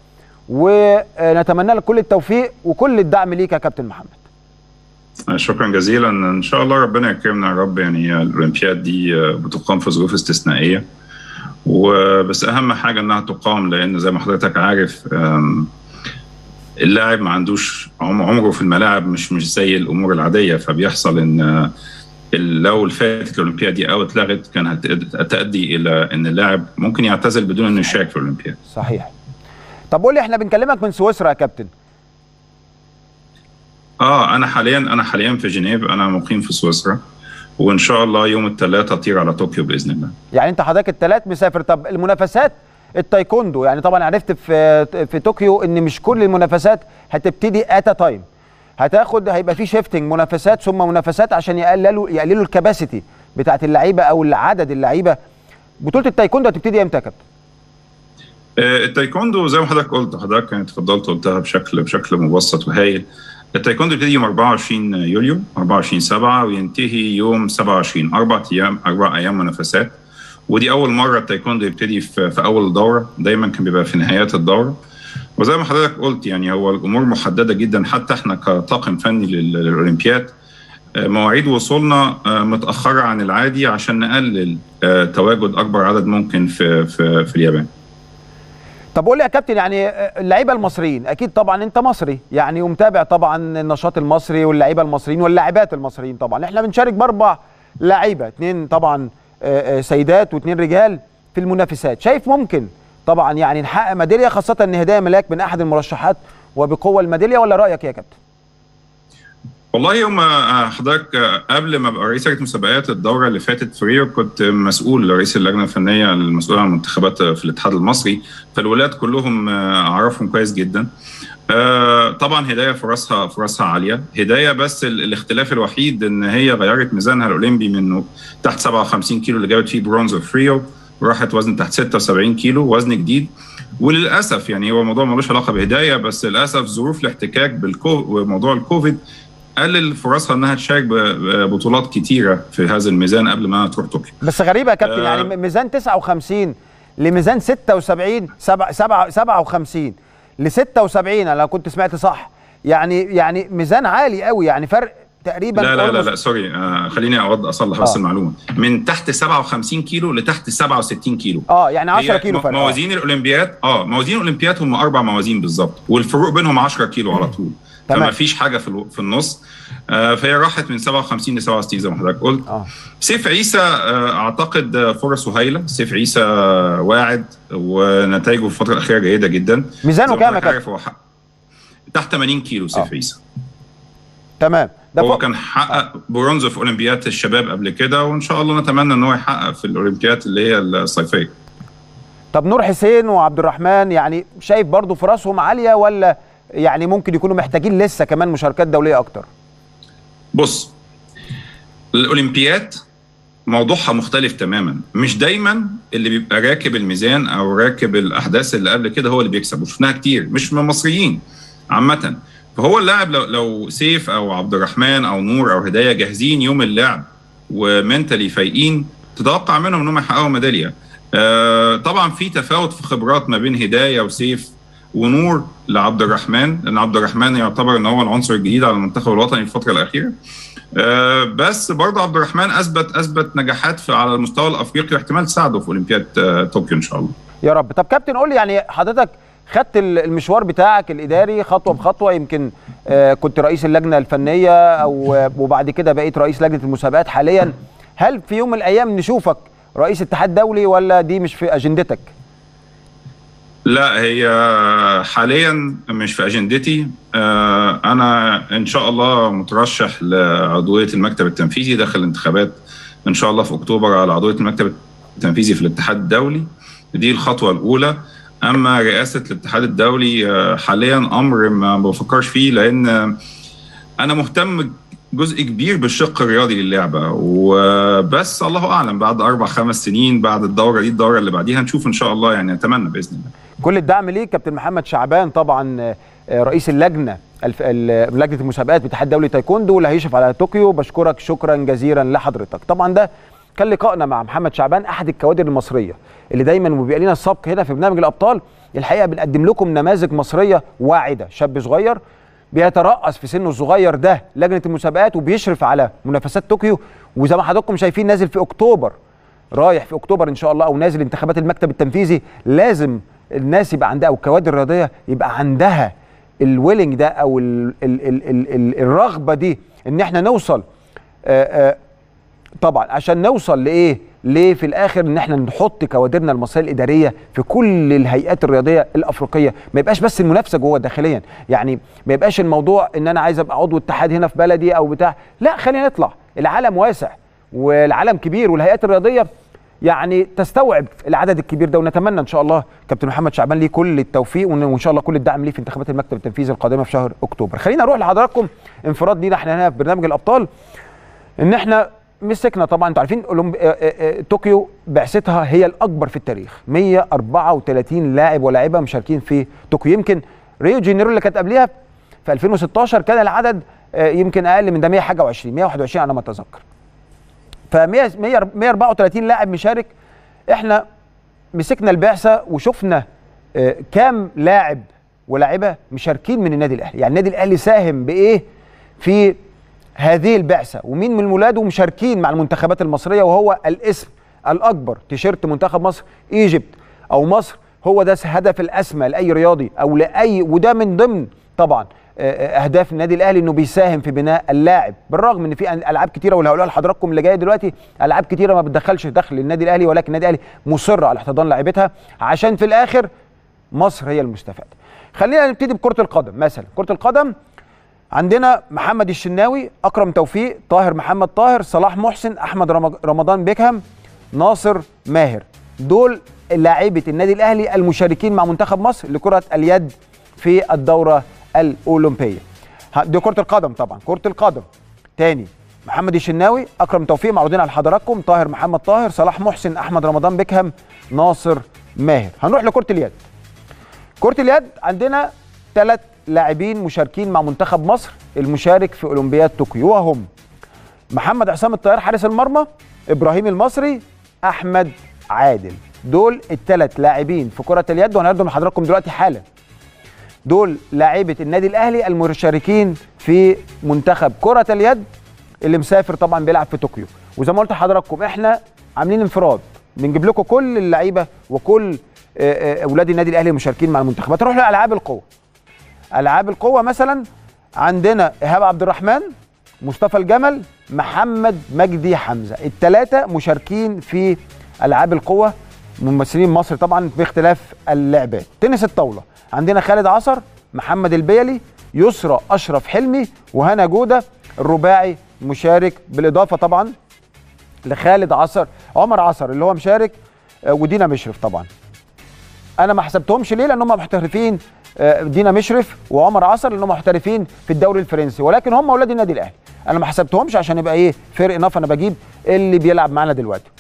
ونتمنى لك كل التوفيق وكل الدعم ليك يا كابتن محمد شكرا جزيلا ان شاء الله ربنا يكرمنا يا رب يعني الاولمبياد دي بتقام في ظروف استثنائيه وبس اهم حاجه انها تقام لان زي ما حضرتك عارف اللاعب ما عندوش عمره في الملاعب مش مش زي الامور العاديه فبيحصل ان لو فاتت الاولمبياد دي او اتلغت كان هتؤدي الى ان اللاعب ممكن يعتزل بدون انه يشارك في الاولمبياد صحيح طب قول لي احنا بنكلمك من سويسرا يا كابتن اه انا حاليا انا حاليا في جنيف انا مقيم في سويسرا وان شاء الله يوم الثلاثاء اطير على طوكيو باذن الله يعني انت حضرتك الثلاث مسافر طب المنافسات التايكوندو يعني طبعا عرفت في في طوكيو ان مش كل المنافسات هتبتدي اتا تايم هتاخد هيبقى في شيفتنج منافسات ثم منافسات عشان يقللوا يقللوا الكباسيتي بتاعت اللعيبه او عدد اللعيبه بطوله التايكوندو هتبتدي امتى يا كابتن؟ التايكوندو زي ما حضرتك قلت حضرتك يعني اتفضلت قلتها بشكل بشكل مبسط وهايل التايكوندو بيبتدي يوم 24 يوليو 24 7 وينتهي يوم 27 اربع ايام اربع ايام منافسات ودي اول مره التايكوندو يبتدي في, في اول دوره دايما كان بيبقى في نهايات الدوره وزي ما حضرتك قلت يعني هو الامور محدده جدا حتى احنا كطاقم فني للاولمبياد مواعيد وصولنا متاخره عن العادي عشان نقلل تواجد اكبر عدد ممكن في في, في اليابان طب قول لي يا كابتن يعني اللعيبه المصريين اكيد طبعا انت مصري يعني ومتابع طبعا النشاط المصري واللعيبه المصريين واللاعبات المصريين طبعا احنا بنشارك باربع لعيبه اثنين طبعا سيدات واثنين رجال في المنافسات شايف ممكن طبعا يعني نحقق ميداليه خاصه ان هدايا ملاك من احد المرشحات وبقوه الميداليه ولا رايك يا كابتن والله يوم حضرتك قبل ما ابقى رئيس لجنه مسابقات الدوره اللي فاتت في ريو كنت مسؤول رئيس اللجنه الفنيه المسؤول عن المنتخبات في الاتحاد المصري فالولاد كلهم اعرفهم كويس جدا طبعا هدايا فرصها فرصها عاليه هدايا بس الاختلاف الوحيد ان هي غيرت ميزانها الاولمبي منه تحت 57 كيلو اللي جابت فيه برونز في ريو وراحت وزن تحت 76 كيلو وزن جديد وللاسف يعني هو الموضوع ملوش علاقه بهدايا بس للاسف ظروف الاحتكاك بالموضوع الكوفيد قلل فرصها انها تشارك ببطولات كتيره في هذا الميزان قبل ما تروح طوكيو بس غريبه يا كابتن آه يعني ميزان 59 لميزان 76 57 ل 76 انا لو كنت سمعت صح يعني يعني ميزان عالي قوي يعني فرق تقريبا لا لا لا, لا سوري آه خليني اوضح اصلح بس آه. المعلومه من تحت 57 كيلو لتحت 67 كيلو اه يعني 10 كيلو فرق موازين الاولمبياد اه موازين الاولمبياد هم اربع موازين بالظبط والفروق بينهم 10 كيلو على طول فما فيش حاجه في في النص آه فهي راحت من 57 ل 67 زي ما حضرتك قلت آه. سيف عيسى آه اعتقد فرصه هايله سيف عيسى واعد ونتائجه في الفتره الاخيره جيده جدا ميزانه كام يا كابتن؟ تحت 80 كيلو سيف عيسى تمام ده هو كان حقق برونز في اولمبياد الشباب قبل كده وان شاء الله نتمنى ان هو يحقق في الاولمبياد اللي هي الصيفيه طب نور حسين وعبد الرحمن يعني شايف برضو فرصهم عاليه ولا يعني ممكن يكونوا محتاجين لسه كمان مشاركات دوليه اكتر بص الاولمبياد موضوعها مختلف تماما مش دايما اللي بيبقى راكب الميزان او راكب الاحداث اللي قبل كده هو اللي بيكسب وشفناها كتير مش من المصريين عامه فهو اللاعب لو, لو سيف او عبد الرحمن او نور او هدايه جاهزين يوم اللعب ومنتلي فايقين تتوقع منهم انهم يحققوا ميداليه آه طبعا في تفاوت في خبرات ما بين هدايه وسيف ونور لعبد الرحمن لان عبد الرحمن يعتبر ان هو العنصر الجديد على المنتخب الوطني الفتره الاخيره آه بس برضه عبد الرحمن اثبت اثبت نجاحات في على المستوى الافريقي واحتمال تساعده في اولمبياد آه طوكيو ان شاء الله يا رب طب كابتن قول لي يعني حضرتك خدت المشوار بتاعك الاداري خطوه بخطوه يمكن آه كنت رئيس اللجنه الفنيه او وبعد كده بقيت رئيس لجنه المسابقات حاليا هل في يوم من الايام نشوفك رئيس اتحاد دولي ولا دي مش في اجندتك؟ لا هي حاليا مش في اجندتي انا ان شاء الله مترشح لعضويه المكتب التنفيذي داخل الانتخابات ان شاء الله في اكتوبر على عضويه المكتب التنفيذي في الاتحاد الدولي دي الخطوه الاولى اما رئاسه الاتحاد الدولي حاليا امر ما بفكرش فيه لان انا مهتم جزء كبير بالشق الرياضي للعبه وبس الله اعلم بعد اربع خمس سنين بعد الدوره دي الدوره اللي بعديها نشوف ان شاء الله يعني نتمنى باذن الله. كل الدعم ليك كابتن محمد شعبان طبعا رئيس اللجنه لجنه المسابقات باتحاد الدولي تايكوندو واللي هيشرف على طوكيو بشكرك شكرا جزيلا لحضرتك. طبعا ده كان لقائنا مع محمد شعبان احد الكوادر المصريه اللي دايما بيبقى لنا السبق هنا في برنامج الابطال الحقيقه بنقدم لكم نماذج مصريه واعده شاب صغير بيترأس في سنه الصغير ده لجنه المسابقات وبيشرف على منافسات طوكيو وزي ما حضراتكم شايفين نازل في اكتوبر رايح في اكتوبر ان شاء الله او نازل انتخابات المكتب التنفيذي لازم الناس يبقى عندها او الكوادر الرياضيه يبقى عندها الويلنج ده او ال ال ال ال ال الرغبه دي ان احنا نوصل آآ آآ طبعا عشان نوصل لايه ليه في الاخر ان احنا نحط كوادرنا المصريه الاداريه في كل الهيئات الرياضيه الافريقيه ما يبقاش بس المنافسه جوه داخليا يعني ما يبقاش الموضوع ان انا عايز ابقى عضو اتحاد هنا في بلدي او بتاع لا خلينا نطلع العالم واسع والعالم كبير والهيئات الرياضيه يعني تستوعب العدد الكبير ده ونتمنى ان شاء الله كابتن محمد شعبان ليه كل التوفيق وان شاء الله كل الدعم ليه في انتخابات المكتب التنفيذي القادمه في شهر اكتوبر خلينا نروح لحضراتكم انفراد لينا احنا هنا في برنامج الابطال ان احنا مسكنا طبعا انتوا عارفين أولمب... آه، آه، آه، طوكيو بعثتها هي الاكبر في التاريخ 134 لاعب ولاعبه مشاركين في طوكيو يمكن ريو جينيرو اللي كانت قبلها في 2016 كان العدد آه، يمكن اقل من ده 100 حاجه و20 121 على ما اتذكر ف 134 لاعب مشارك احنا مسكنا البعثه وشفنا آه، كام لاعب ولاعبه مشاركين من النادي الاهلي يعني النادي الاهلي ساهم بايه في هذه البعثه ومين من ولاده مشاركين مع المنتخبات المصريه وهو الاسم الاكبر تيشيرت منتخب مصر ايجيبت او مصر هو ده الهدف الاسمى لاي رياضي او لاي وده من ضمن طبعا آه، آه، اهداف النادي الاهلي انه بيساهم في بناء اللاعب بالرغم ان في العاب كتيره واللي هقولها لحضراتكم اللي جايه دلوقتي العاب كتيره ما بتدخلش دخل النادي الاهلي ولكن النادي الاهلي مصر على احتضان لاعبتها عشان في الاخر مصر هي المستفاد خلينا نبتدي بكره القدم مثلا كره القدم عندنا محمد الشناوي اكرم توفيق طاهر محمد طاهر صلاح محسن احمد رم- رمضان بيكهام ناصر ماهر دول لاعيبه النادي الاهلي المشاركين مع منتخب مصر لكره اليد في الدوره الاولمبيه ها، دي كره القدم طبعا كره القدم تاني محمد الشناوي اكرم توفيق معروضين على حضراتكم طاهر محمد طاهر صلاح محسن احمد رمضان بيكهام ناصر ماهر هنروح لكره اليد كرة اليد عندنا ثلاث لاعبين مشاركين مع منتخب مصر المشارك في اولمبياد طوكيو وهم محمد عصام الطيار حارس المرمى ابراهيم المصري احمد عادل دول الثلاث لاعبين في كرة اليد وهنعرضهم لحضراتكم دلوقتي حالا دول لاعيبة النادي الاهلي المشاركين في منتخب كرة اليد اللي مسافر طبعا بيلعب في طوكيو وزي ما قلت لحضراتكم احنا عاملين انفراد بنجيب لكم كل اللعيبه وكل آه، آه، اولاد النادي الاهلي المشاركين مع المنتخبات نروح لالعاب القوه العاب القوه مثلا عندنا ايهاب عبد الرحمن مصطفى الجمل محمد مجدي حمزه الثلاثه مشاركين في العاب القوه ممثلين مصر طبعا باختلاف اللعبات تنس الطاوله عندنا خالد عصر محمد البيلي يسرى اشرف حلمي وهنا جوده الرباعي مشارك بالاضافه طبعا لخالد عصر عمر عصر اللي هو مشارك آه، ودينا مشرف طبعا انا ما حسبتهمش ليه لان هم محترفين آه، دينا مشرف وعمر عصر لانهم محترفين في الدوري الفرنسي ولكن هم اولاد النادي الاهلي انا ما حسبتهمش عشان يبقى ايه فرق نف انا بجيب اللي بيلعب معانا دلوقتي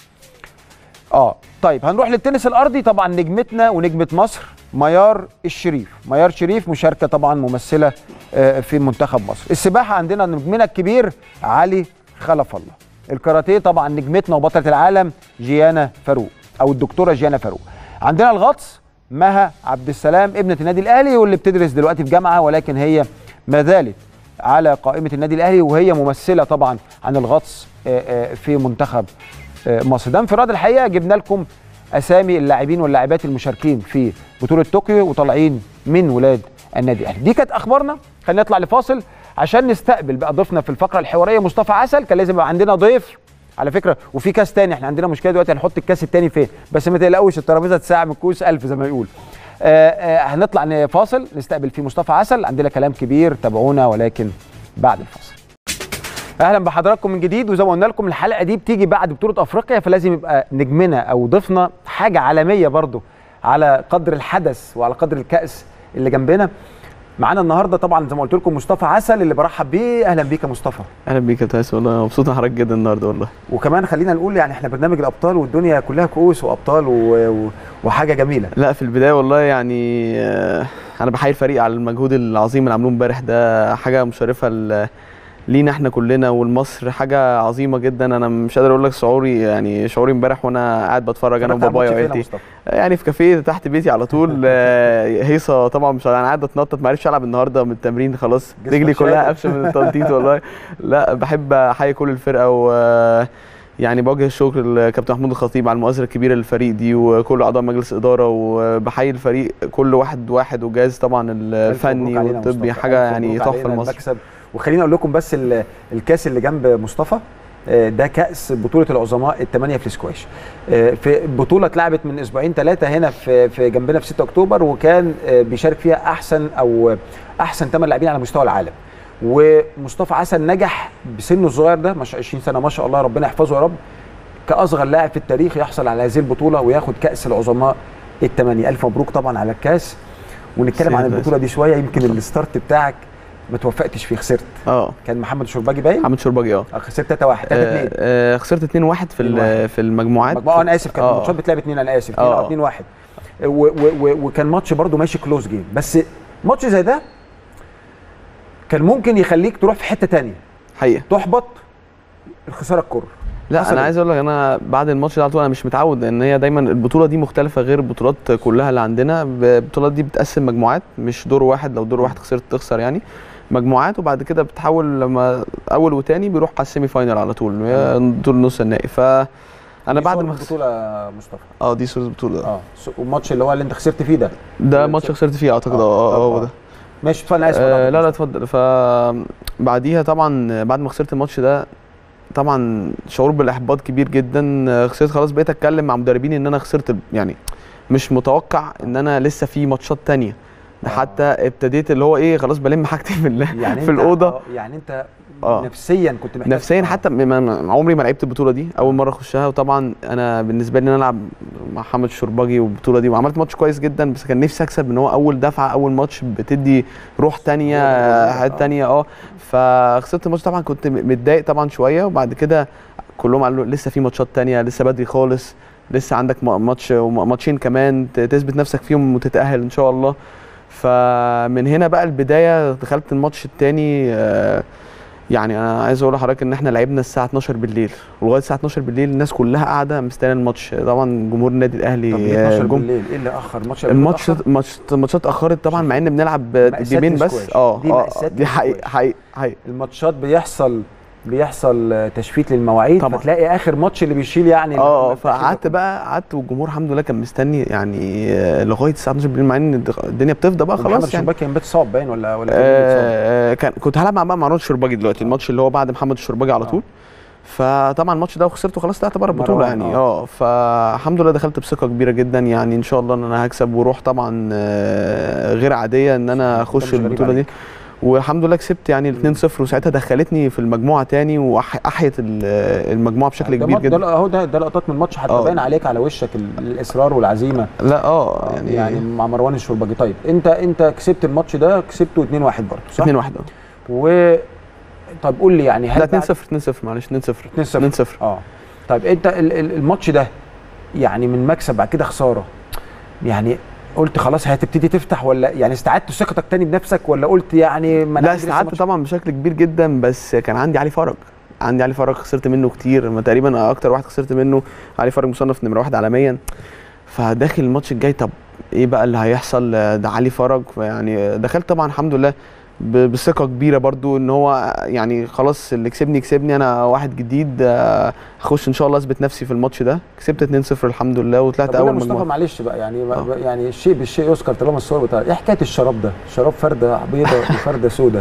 اه طيب هنروح للتنس الارضي طبعا نجمتنا ونجمه مصر ميار الشريف ميار شريف مشاركه طبعا ممثله آه، في منتخب مصر السباحه عندنا نجمنا الكبير علي خلف الله الكاراتيه طبعا نجمتنا وبطله العالم جيانا فاروق او الدكتوره جيانا فاروق عندنا الغطس مها عبد السلام ابنه النادي الاهلي واللي بتدرس دلوقتي في جامعه ولكن هي ما زالت على قائمه النادي الاهلي وهي ممثله طبعا عن الغطس آه، آه، في منتخب آه، مصر ده انفراد الحقيقه جبنا لكم اسامي اللاعبين واللاعبات المشاركين في بطوله طوكيو وطالعين من ولاد النادي الاهلي دي كانت اخبارنا خلينا نطلع لفاصل عشان نستقبل بقى ضيفنا في الفقره الحواريه مصطفى عسل كان لازم يبقى عندنا ضيف على فكره وفي كاس تاني احنا عندنا مشكله دلوقتي هنحط الكاس التاني فين بس ما تقلقوش الترابيزه تساع من كوس ألف زي ما يقول آه آه هنطلع ن- فاصل نستقبل فيه مصطفى عسل عندنا كلام كبير تابعونا ولكن بعد الفاصل اهلا بحضراتكم من جديد وزي ما قلنا لكم الحلقه دي بتيجي بعد بطوله افريقيا فلازم يبقى نجمنا او ضيفنا حاجه عالميه برضو على قدر الحدث وعلى قدر الكاس اللي جنبنا معانا النهارده طبعا زي ما قلت لكم مصطفى عسل اللي برحب بيه اهلا بيك يا مصطفى اهلا بيك يا تايس والله مبسوط حضرتك جدا النهارده والله وكمان خلينا نقول يعني احنا برنامج الابطال والدنيا كلها كؤوس وابطال و... و... وحاجه جميله لا في البدايه والله يعني آه، انا بحيي الفريق على المجهود العظيم اللي عملوه امبارح ده حاجه مشرفه ل- لينا احنا كلنا ولمصر حاجه عظيمه جدا انا مش قادر اقول لك شعوري يعني شعوري امبارح وانا قاعد بتفرج انا اتفرجت على وبابايا الماتش فين يا وعيلتي مصطفى؟ يعني في كافيه تحت بيتي على طول آه، هيصه طبعا مش انا قاعد اتنطط ما عرفتش العب النهارده من التمرين خلاص جسمك رجلي كلها شادد. قفشه من التنطيط والله لا بحب احيي كل الفرقه و يعني بوجه الشكر لكابتن محمود الخطيب على المؤازره الكبيره للفريق دي وكل اعضاء مجلس اداره وبحيي الفريق كل واحد واحد والجهاز طبعا ألف الفني مبروك علينا يا والطبي مصطفى. حاجه ألف يعني مبروك تحفه علينا لمصر المكسب وخليني اقول لكم بس ال- الكاس اللي جنب مصطفى آه، ده كاس بطوله العظماء الثمانيه في السكواش آه، في بطوله اتلعبت من اسبوعين ثلاثه هنا في في جنبنا في 6 اكتوبر وكان آه، بيشارك فيها احسن او احسن ثمان لاعبين على مستوى العالم ومصطفى حسن نجح بسنه الصغير ده مش 20 سنه ما شاء الله ربنا يحفظه يا رب كاصغر لاعب في التاريخ يحصل على هذه البطوله وياخد كاس العظماء الثمانيه الف مبروك طبعا على الكاس ونتكلم عن سيد البطوله دي شويه يمكن الستارت بتاعك ما توفقتش فيه خسرت اه كان محمد شرباجي باين محمد شرباجي اه آه، خسرت 3 1 3 2 آه، آه، خسرت 2 1 في ال- 2-1. في المجموعات مجموعه انا اسف كانت آه. الماتشات بتلعب 2 انا اسف 2 آه. 2 1 و- و- و- وكان ماتش برده ماشي كلوز جيم بس ماتش زي ده كان ممكن يخليك تروح في حته تانية حقيقه تحبط الخساره الكره لا حصل انا إيه؟ عايز اقول لك انا بعد الماتش ده على طول انا مش متعود لان هي دايما البطوله دي مختلفه غير البطولات كلها اللي عندنا ب- البطولات دي بتقسم مجموعات مش دور واحد لو دور واحد خسرت تخسر يعني مجموعات وبعد كده بتحول لما اول وتاني بيروح على السيمي فاينل على طول هي دور نص النهائي ف انا دي بعد صور ما البطوله يا مصطفى اه دي صوره البطوله اه س- والماتش اللي هو اللي انت خسرت فيه ده ده ماتش خسرت فيه اعتقد اه اه هو ده ماشي اتفضل انا اسف آه لا لا اتفضل فبعديها طبعا بعد ما خسرت الماتش ده طبعا شعور بالاحباط كبير جدا آه، خسرت خلاص بقيت اتكلم مع مدربين ان انا خسرت ال- يعني مش متوقع ان انا لسه في ماتشات تانية ده آه. حتى ابتديت اللي هو ايه خلاص بلم حاجتي في ال- يعني في أنت- الاوضه آه، يعني انت آه. نفسيا كنت محتاج نفسيا آه. حتى م- ما- ما- عمري ما لعبت البطوله دي اول مره اخشها وطبعا انا بالنسبه لي ان انا العب مع محمد الشرباجي والبطوله دي وعملت ماتش كويس جدا بس كان نفسي اكسب ان هو اول دفعه اول ماتش بتدي روح تانية آه. حاجات تانية اه فخسرت الماتش طبعا كنت م- متضايق طبعا شويه وبعد كده كلهم قالوا لسه في ماتشات تانية لسه بدري خالص لسه عندك م- ماتش وماتشين كمان ت- تثبت نفسك فيهم وتتاهل ان شاء الله فمن هنا بقى البدايه دخلت الماتش التاني آه، يعني انا عايز اقول لحضرتك ان احنا لعبنا الساعه 12 بالليل ولغايه الساعه 12 بالليل الناس كلها قاعده مستنيه الماتش طبعا جمهور النادي الاهلي طب ليه آه، 12 جم بالليل ايه اللي اخر الماتش الماتش اتأخر؟ ماتش الماتشات اتاخرت طبعا مع ان بنلعب مأساة جيمين بس السكواش. اه دي اه مأساة دي حقيقه السكواش. حقيقه حقيقه الماتشات بيحصل بيحصل آه، تشفيت للمواعيد طبعا. فتلاقي اخر ماتش اللي بيشيل يعني اه التأخير ده فقعدت كله. بقى قعدت والجمهور الحمد لله كان مستني يعني آه، لغايه الساعه 12 بالليل مع ان الدنيا بتفضى بقى محمد خلاص يعني شرباكي كان بيتصاب باين ولا ولا كان بيتصاب؟ آه كان كنت هلعب مع بقى مع رونالد الشرباجي دلوقتي الماتش اللي هو بعد محمد الشرباجي على آه. طول فطبعا الماتش ده وخسرته خلاص طلعت بره البطوله مروان، يعني آه. اه فالحمد لله دخلت بثقه كبيره جدا يعني ان شاء الله ان انا هكسب وروح طبعا آه، غير عاديه ان انا ده اخش مش غريب البطوله دي عليك. والحمد لله كسبت يعني ال 2-0 وساعتها دخلتني في المجموعه تاني واحيت المجموعه بشكل ده كبير مات- ده جدا اهو ده ده لقطات من الماتش حتى آه. باين عليك على وشك ال- الاصرار والعزيمه لا اه يعني, يعني, يعني مع مروان الشرباجي طيب انت انت كسبت الماتش ده كسبته 2-1 برضه صح؟ 2 1 و طب قول لي يعني هل لا بعد- 2 0 2 0 معلش 2 0 2-0 2 0 اه طيب انت ال- ال- الماتش ده يعني من مكسب بعد كده خساره يعني قلت خلاص هتبتدي تفتح ولا يعني استعدت ثقتك تاني بنفسك ولا قلت يعني ما أنا لا عندي لسه استعدت ماتش؟ طبعا بشكل كبير جدا بس كان عندي علي فرج عندي علي فرج خسرت منه كتير ما تقريبا اكتر واحد خسرت منه علي فرج مصنف نمره واحد عالميا فداخل الماتش الجاي طب ايه بقى اللي هيحصل ده علي فرج يعني دخلت طبعا الحمد لله ب- بثقه كبيره برضو ان هو يعني خلاص اللي كسبني كسبني انا واحد جديد آه، هخش ان شاء الله اثبت نفسي في الماتش ده كسبت 2-0 الحمد لله وطلعت طب اول اول مصطفى مجموعه معلش بقى يعني آه. يعني الشيء بالشيء يذكر طالما الصور بتاع ايه حكايه الشراب ده؟ شراب فرده بيضاء وفرده سوداء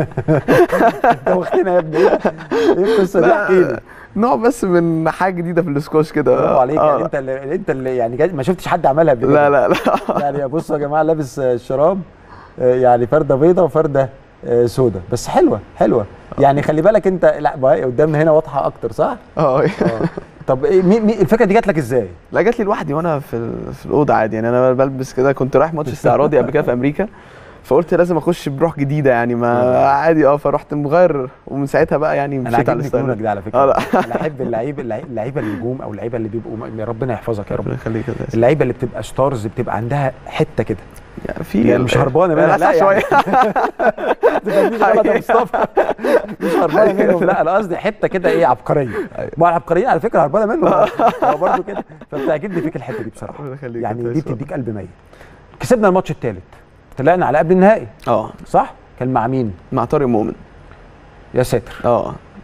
انت واخدينها يا ابني ايه إيه القصه دي لا، احكي لي نوع بس من حاجه جديده في الاسكواش كده برافو عليك آه، يعني انت اللي انت اللي يعني جاي- ما شفتش حد عملها قبل لا كده. لا لا يعني بصوا يا جماعه لابس آه، شراب آه، يعني فرده بيضه وفرده آه، سوداء بس حلوه حلوه يعني خلي بالك انت لا ما هي قدامنا هنا واضحه اكتر صح؟ اه اه طب ايه مين مين الفكره دي جات لك ازاي؟ لا جات لي لوحدي وانا في ال- في الاوضه عادي يعني انا بلبس كده كنت رايح ماتش استعراضي قبل كده في امريكا فقلت لازم اخش بروح جديده يعني ما عادي اه فرحت مغير ومن ساعتها بقى يعني انا مشيت على عاجبني الستايل جنونك ده على فكره اه لا انا احب اللعيب اللعيب- اللعيبه النجوم او اللعيبه اللي بيبقوا م- ربنا يحفظك يا رب ربنا يخليك يا زياد. اللعيبه اللي بتبقى ستارز بتبقى عندها حته كده يعني في يعني مش هربانه منها لا لا شويه تفهمنيش غلط يا مصطفى مش هربانه منهم لا انا قصدي حته كده ايه عبقريه ما العبقريين على فكره هربانه منهم هو برضه كده فبتعجبني فيك الحته دي بصراحه ربنا يخليك يعني يا دي زياد. بتديك قلب ميت كسبنا الماتش الثالث طلعنا على قبل النهائي اه صح كان مع مين مع طارق مؤمن يا ساتر اه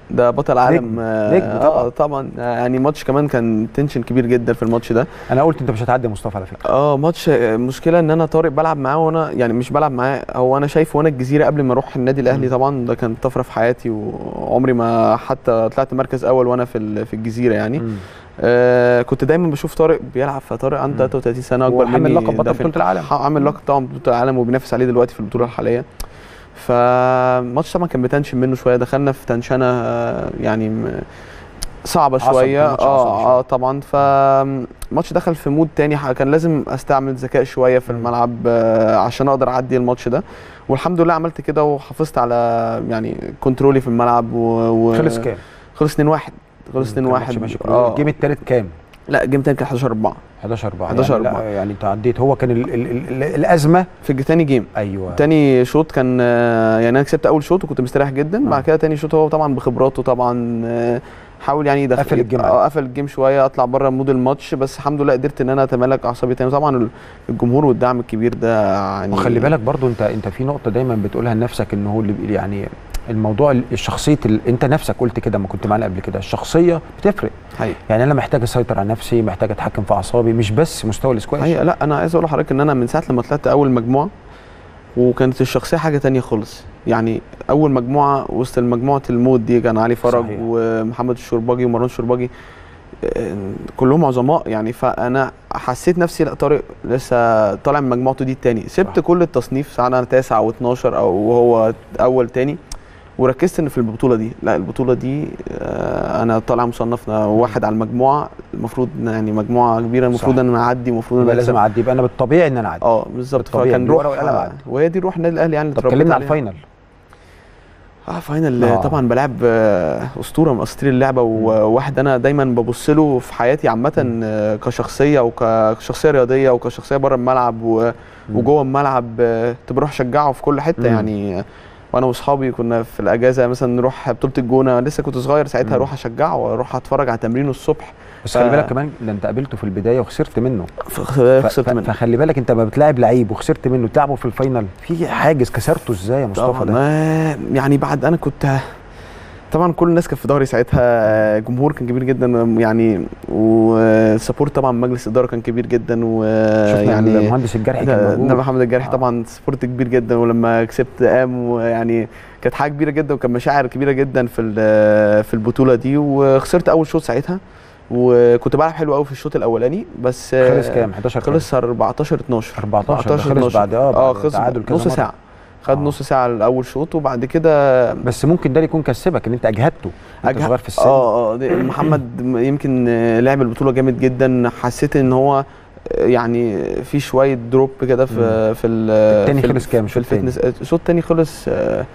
ده بطل عالم نجم. آه، نجم طبعاً. آه، طبعا آه، يعني ماتش كمان كان تنشن كبير جدا في الماتش ده انا قلت انت مش هتعدي مصطفى على فكره اه ماتش آه، مشكله ان انا طارق بلعب معاه وانا يعني مش بلعب معاه هو انا شايفه وانا الجزيره قبل ما اروح النادي الاهلي طبعا ده كانت طفره في حياتي وعمري ما حتى طلعت مركز اول وانا في ال- في الجزيره يعني مم. آه كنت دايما بشوف طارق بيلعب فطارق عنده مم. 33 سنه اكبر هو حامل مني لقب بطل ده في- بطولة العالم. ح- عامل لقب طبعا بطوله العالم وبينافس عليه دلوقتي في البطوله الحاليه فالماتش طبعا كان بتنشن منه شويه دخلنا في تنشنه آه، يعني م- صعبه عصبي، شويه كان ماتش عصبي اه شوية. اه طبعا فالماتش دخل في مود تاني ح- كان لازم استعمل ذكاء شويه في مم. الملعب آه، عشان اقدر اعدي الماتش ده والحمد لله عملت كده وحافظت على يعني كنترولي في الملعب و... و... خلص كام؟ خلص 2 1 خلص 2 كان 1 ماتش ماشي كله. الجيم الثالث كام؟ لا الجيم التاني كان 11 4 11 4 11 يعني, لا، أربعة. يعني انت عديت هو كان ال ال ال الازمه في الج- تاني جيم ايوه تاني شوط كان آه، يعني انا كسبت اول شوط وكنت مستريح جدا آه. بعد كده تاني شوط هو طبعا بخبراته طبعا آه، حاول يعني يدخل قفل الجيم آه، عليك. قفل الجيم شويه اطلع بره مود الماتش بس الحمد لله قدرت ان انا اتمالك اعصابي تاني طبعا ال- الجمهور والدعم الكبير ده يعني وخلي بالك برضو انت انت في نقطه دايما بتقولها لنفسك ان هو اللي بي- يعني الموضوع ال- الشخصيه ال- انت نفسك قلت كده ما كنت معانا قبل كده الشخصيه بتفرق حقيقي يعني انا محتاج اسيطر على نفسي محتاج اتحكم في اعصابي مش بس مستوى الاسكواش حقيقة لا انا عايز اقول لحضرتك ان انا من ساعه لما طلعت اول مجموعه وكانت الشخصيه حاجه تانية خالص يعني اول مجموعه وسط مجموعه المود دي كان علي فرج صحيح. ومحمد الشرباجي ومروان الشرباجي آه، كلهم عظماء يعني فانا حسيت نفسي لا طارق لسه طالع من مجموعته دي التاني سبت صح. كل التصنيف سواء انا تاسع و12 او وهو اول تاني وركزت ان في البطوله دي لا البطوله دي آه، انا طالع مصنف واحد على المجموعه المفروض يعني مجموعه كبيره المفروض صح. ان انا اعدي المفروض ان يبقى انا لازم أكسب. اعدي يبقى انا بالطبيعي ان انا اعدي اه بالظبط بالطبيعي، فكان بالورقة روح والقلم عادي. وهي دي روح النادي الاهلي يعني اللي طب اتربيت كلمنا على عليها. الفاينل اه فاينل آه. آه. طبعا بلعب آه، اسطوره من اساطير اللعبه وواحد انا دايما ببص له في حياتي عامه آه، كشخصيه وكشخصيه رياضيه وكشخصيه بره الملعب و- مم. وجوه الملعب آه، كنت بروح اشجعه في كل حته مم. يعني آه، وانا واصحابي كنا في الاجازه مثلا نروح بطوله الجونه لسه كنت صغير ساعتها مم. اروح اشجعه واروح اتفرج على تمرينه الصبح بس ف- خلي بالك كمان ده انت قابلته في البدايه وخسرت منه ف- ف- خسرت ف- منه فخلي بالك انت ما بتلاعب لعيب وخسرت منه تلعبه في الفاينل في حاجز كسرته ازاي يا مصطفى طبعا ده ما- يعني بعد انا كنت طبعا كل الناس كانت في ظهري ساعتها جمهور كان كبير جدا يعني وسبورت طبعا مجلس الاداره كان كبير جدا شفنا ويعني يعني المهندس الجرحي كان ده موجود محمد الجارحي آه. طبعا سبورت كبير جدا ولما كسبت قام ويعني كانت حاجه كبيره جدا وكان مشاعر كبيره جدا في ال- في البطوله دي وخسرت اول شوط ساعتها وكنت بلعب حلو قوي في الشوط الاولاني بس خلص كام 11 كام؟ خلص 14 12 14 ده خلص بعد اه اه بعد خلص تعادل كذا نص مرة. ساعه خد آه. نص ساعه الاول شوط وبعد كده بس ممكن ده اللي يكون كسبك ان انت اجهدته انت أجه- صغير في السن اه اه دي- محمد م- يمكن آه، لعب البطوله جامد جدا حسيت ان هو آه، يعني في شويه دروب كده في في ال- التاني في ال- خلص كام في شوط تاني؟ الفتنس آه، الشوط التاني خلص آه،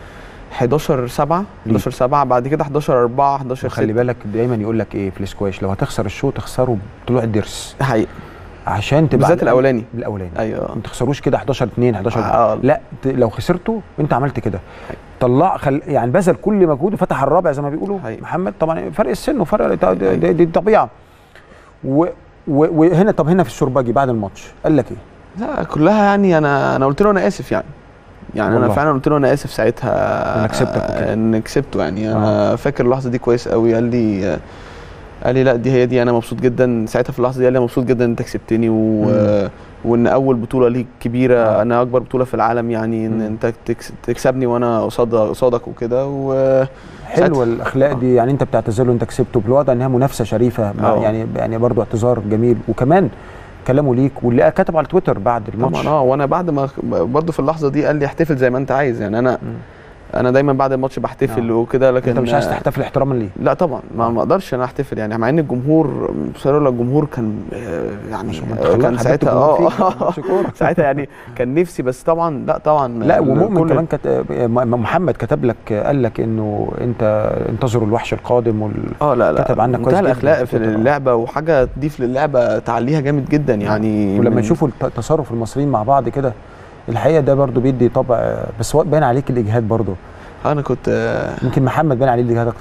11 7 ليه؟ 11 7 بعد كده 11 4 11 خلي 6 بالك دايما يقول لك ايه في الاسكواش لو هتخسر الشوط اخسره بطلوع الضرس حقيقي عشان تبقى بالذات على الأقل- الاولاني الاولاني ايوه ما تخسروش كده 11 2 11 آه. لا ت- لو خسرته انت عملت كده طلع خل... يعني بذل كل مجهود وفتح الرابع زي ما بيقولوا حقيقي. محمد طبعا فرق السن وفرق دي, حقيقي. دي, دي طبيعه و... و... وهنا طب هنا في الشرباجي بعد الماتش قال لك ايه؟ لا كلها يعني انا انا قلت له انا اسف يعني يعني والله. انا فعلا قلت له انا اسف ساعتها إنك سبتك وكده. ان كسبته يعني انا فاكر اللحظه دي كويس قوي قال لي قال لي لا دي هي دي انا مبسوط جدا ساعتها في اللحظه دي قال لي أنا مبسوط جدا ان انت كسبتني و... مم. وان اول بطوله ليك كبيره آه. انا اكبر بطوله في العالم يعني ان مم. انت تكس... تكسبني وانا قصاد قصادك وكده و حلوه الاخلاق دي يعني انت بتعتذر له انت كسبته بالوضع انها منافسه شريفه مع آه. يعني يعني برضو اعتذار جميل وكمان كلامه ليك واللي كتب على تويتر بعد الماتش طبعا اه وانا بعد ما برضه في اللحظه دي قال لي احتفل زي ما انت عايز يعني انا مم. انا دايما بعد الماتش بحتفل آه. وكده لكن انت مش عايز تحتفل احتراما ليه لا طبعا ما ما اقدرش انا احتفل يعني مع ان الجمهور بصراحه الجمهور كان آه، يعني مش- ما انت آه، خلاص كان حبيت ساعتها الجمهور اه فيك، ماتش كورة. ساعتها يعني كان نفسي بس طبعا لا طبعا لا ومؤمن كل- كمان كت... م- محمد كتب لك قال لك انه انت انتظروا الوحش القادم وال... اه لا لا كتب عنك كويس منتهى جدا الاخلاق في في تويتر. اللعبه وحاجه تضيف للعبه تعليها جامد جدا يعني ولما من- يشوفوا الت- تصرف المصريين مع بعض كده الحقيقه ده برضو بيدي طبع بس هو باين عليك الاجهاد برضو انا كنت آه، يمكن محمد باين عليه الاجهاد اكتر منك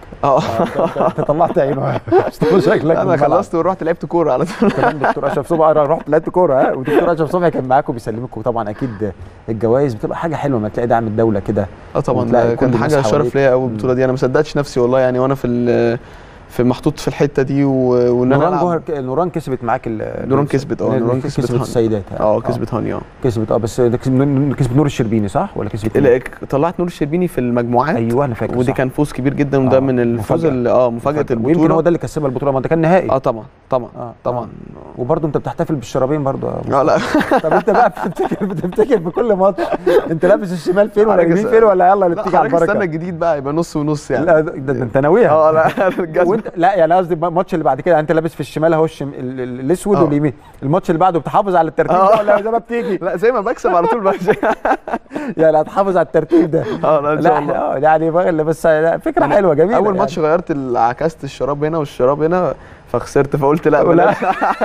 اه انت طلعت عينه شكلك انا خلصت ورحت لعبت كوره على طول كمان دكتور اشرف صبحي انا رحت لعبت كوره ها ودكتور اشرف صبحي كان معاكم بيسلمكم طبعا اكيد الجوائز بتبقى حاجه حلوه لما تلاقي دعم الدوله كده اه طبعا وتلاقي ده كل كانت الناس حاجه حواليك. شرف ليا قوي البطوله دي انا ما صدقتش نفسي والله يعني وانا في ال- في محطوط في الحته دي و- وان انا نوران ألعب- جوهر نوران كسبت معاك ال نوران كسبت، اه، نوران كسبت كسبت هاني. السيدات اه كسبت هاني اه كسبت اه بس ده كسبت كسبت نور الشربيني صح ولا كسبت مين؟ لا، طلعت نور الشربيني في المجموعات ايوه انا فاكر ودي صح. كان فوز كبير جدا وده آه، من الفوز مفاجأة. اللي اه مفاجاه ويمكن هو البطوله ده اللي كسبها البطوله ما ده كان نهائي اه طبعا طبعا آه، طبعا وبرضه انت بتحتفل بالشرابين برضه اه لا طب انت بقى بتفتكر بتفتكر في كل ماتش انت لابس الشمال فين ولا حضرتك اليمين اس- فين ولا يلا اللي لا بتيجي على حضرتك استنى البركه الجديد بقى يبقى نص ونص يعني لا ده, ده انت ناويها اه لا الجزمة. وانت لا يعني قصدي الماتش اللي بعد كده انت لابس في الشمال اهو الشم... ال- ال- الاسود اه. واليمين الماتش اللي بعده بتحافظ على الترتيب ده اه. ولا زي ما بتيجي لا زي ما بكسب على طول بمشي يعني هتحافظ على الترتيب ده اه لا ان لا شاء احنا الله اه يعني بقى اللي بس لا، فكره يعني حلوه جميله اول ماتش غيرت ال- عكست الشراب هنا والشراب هنا فخسرت فقلت لا لا. بلاش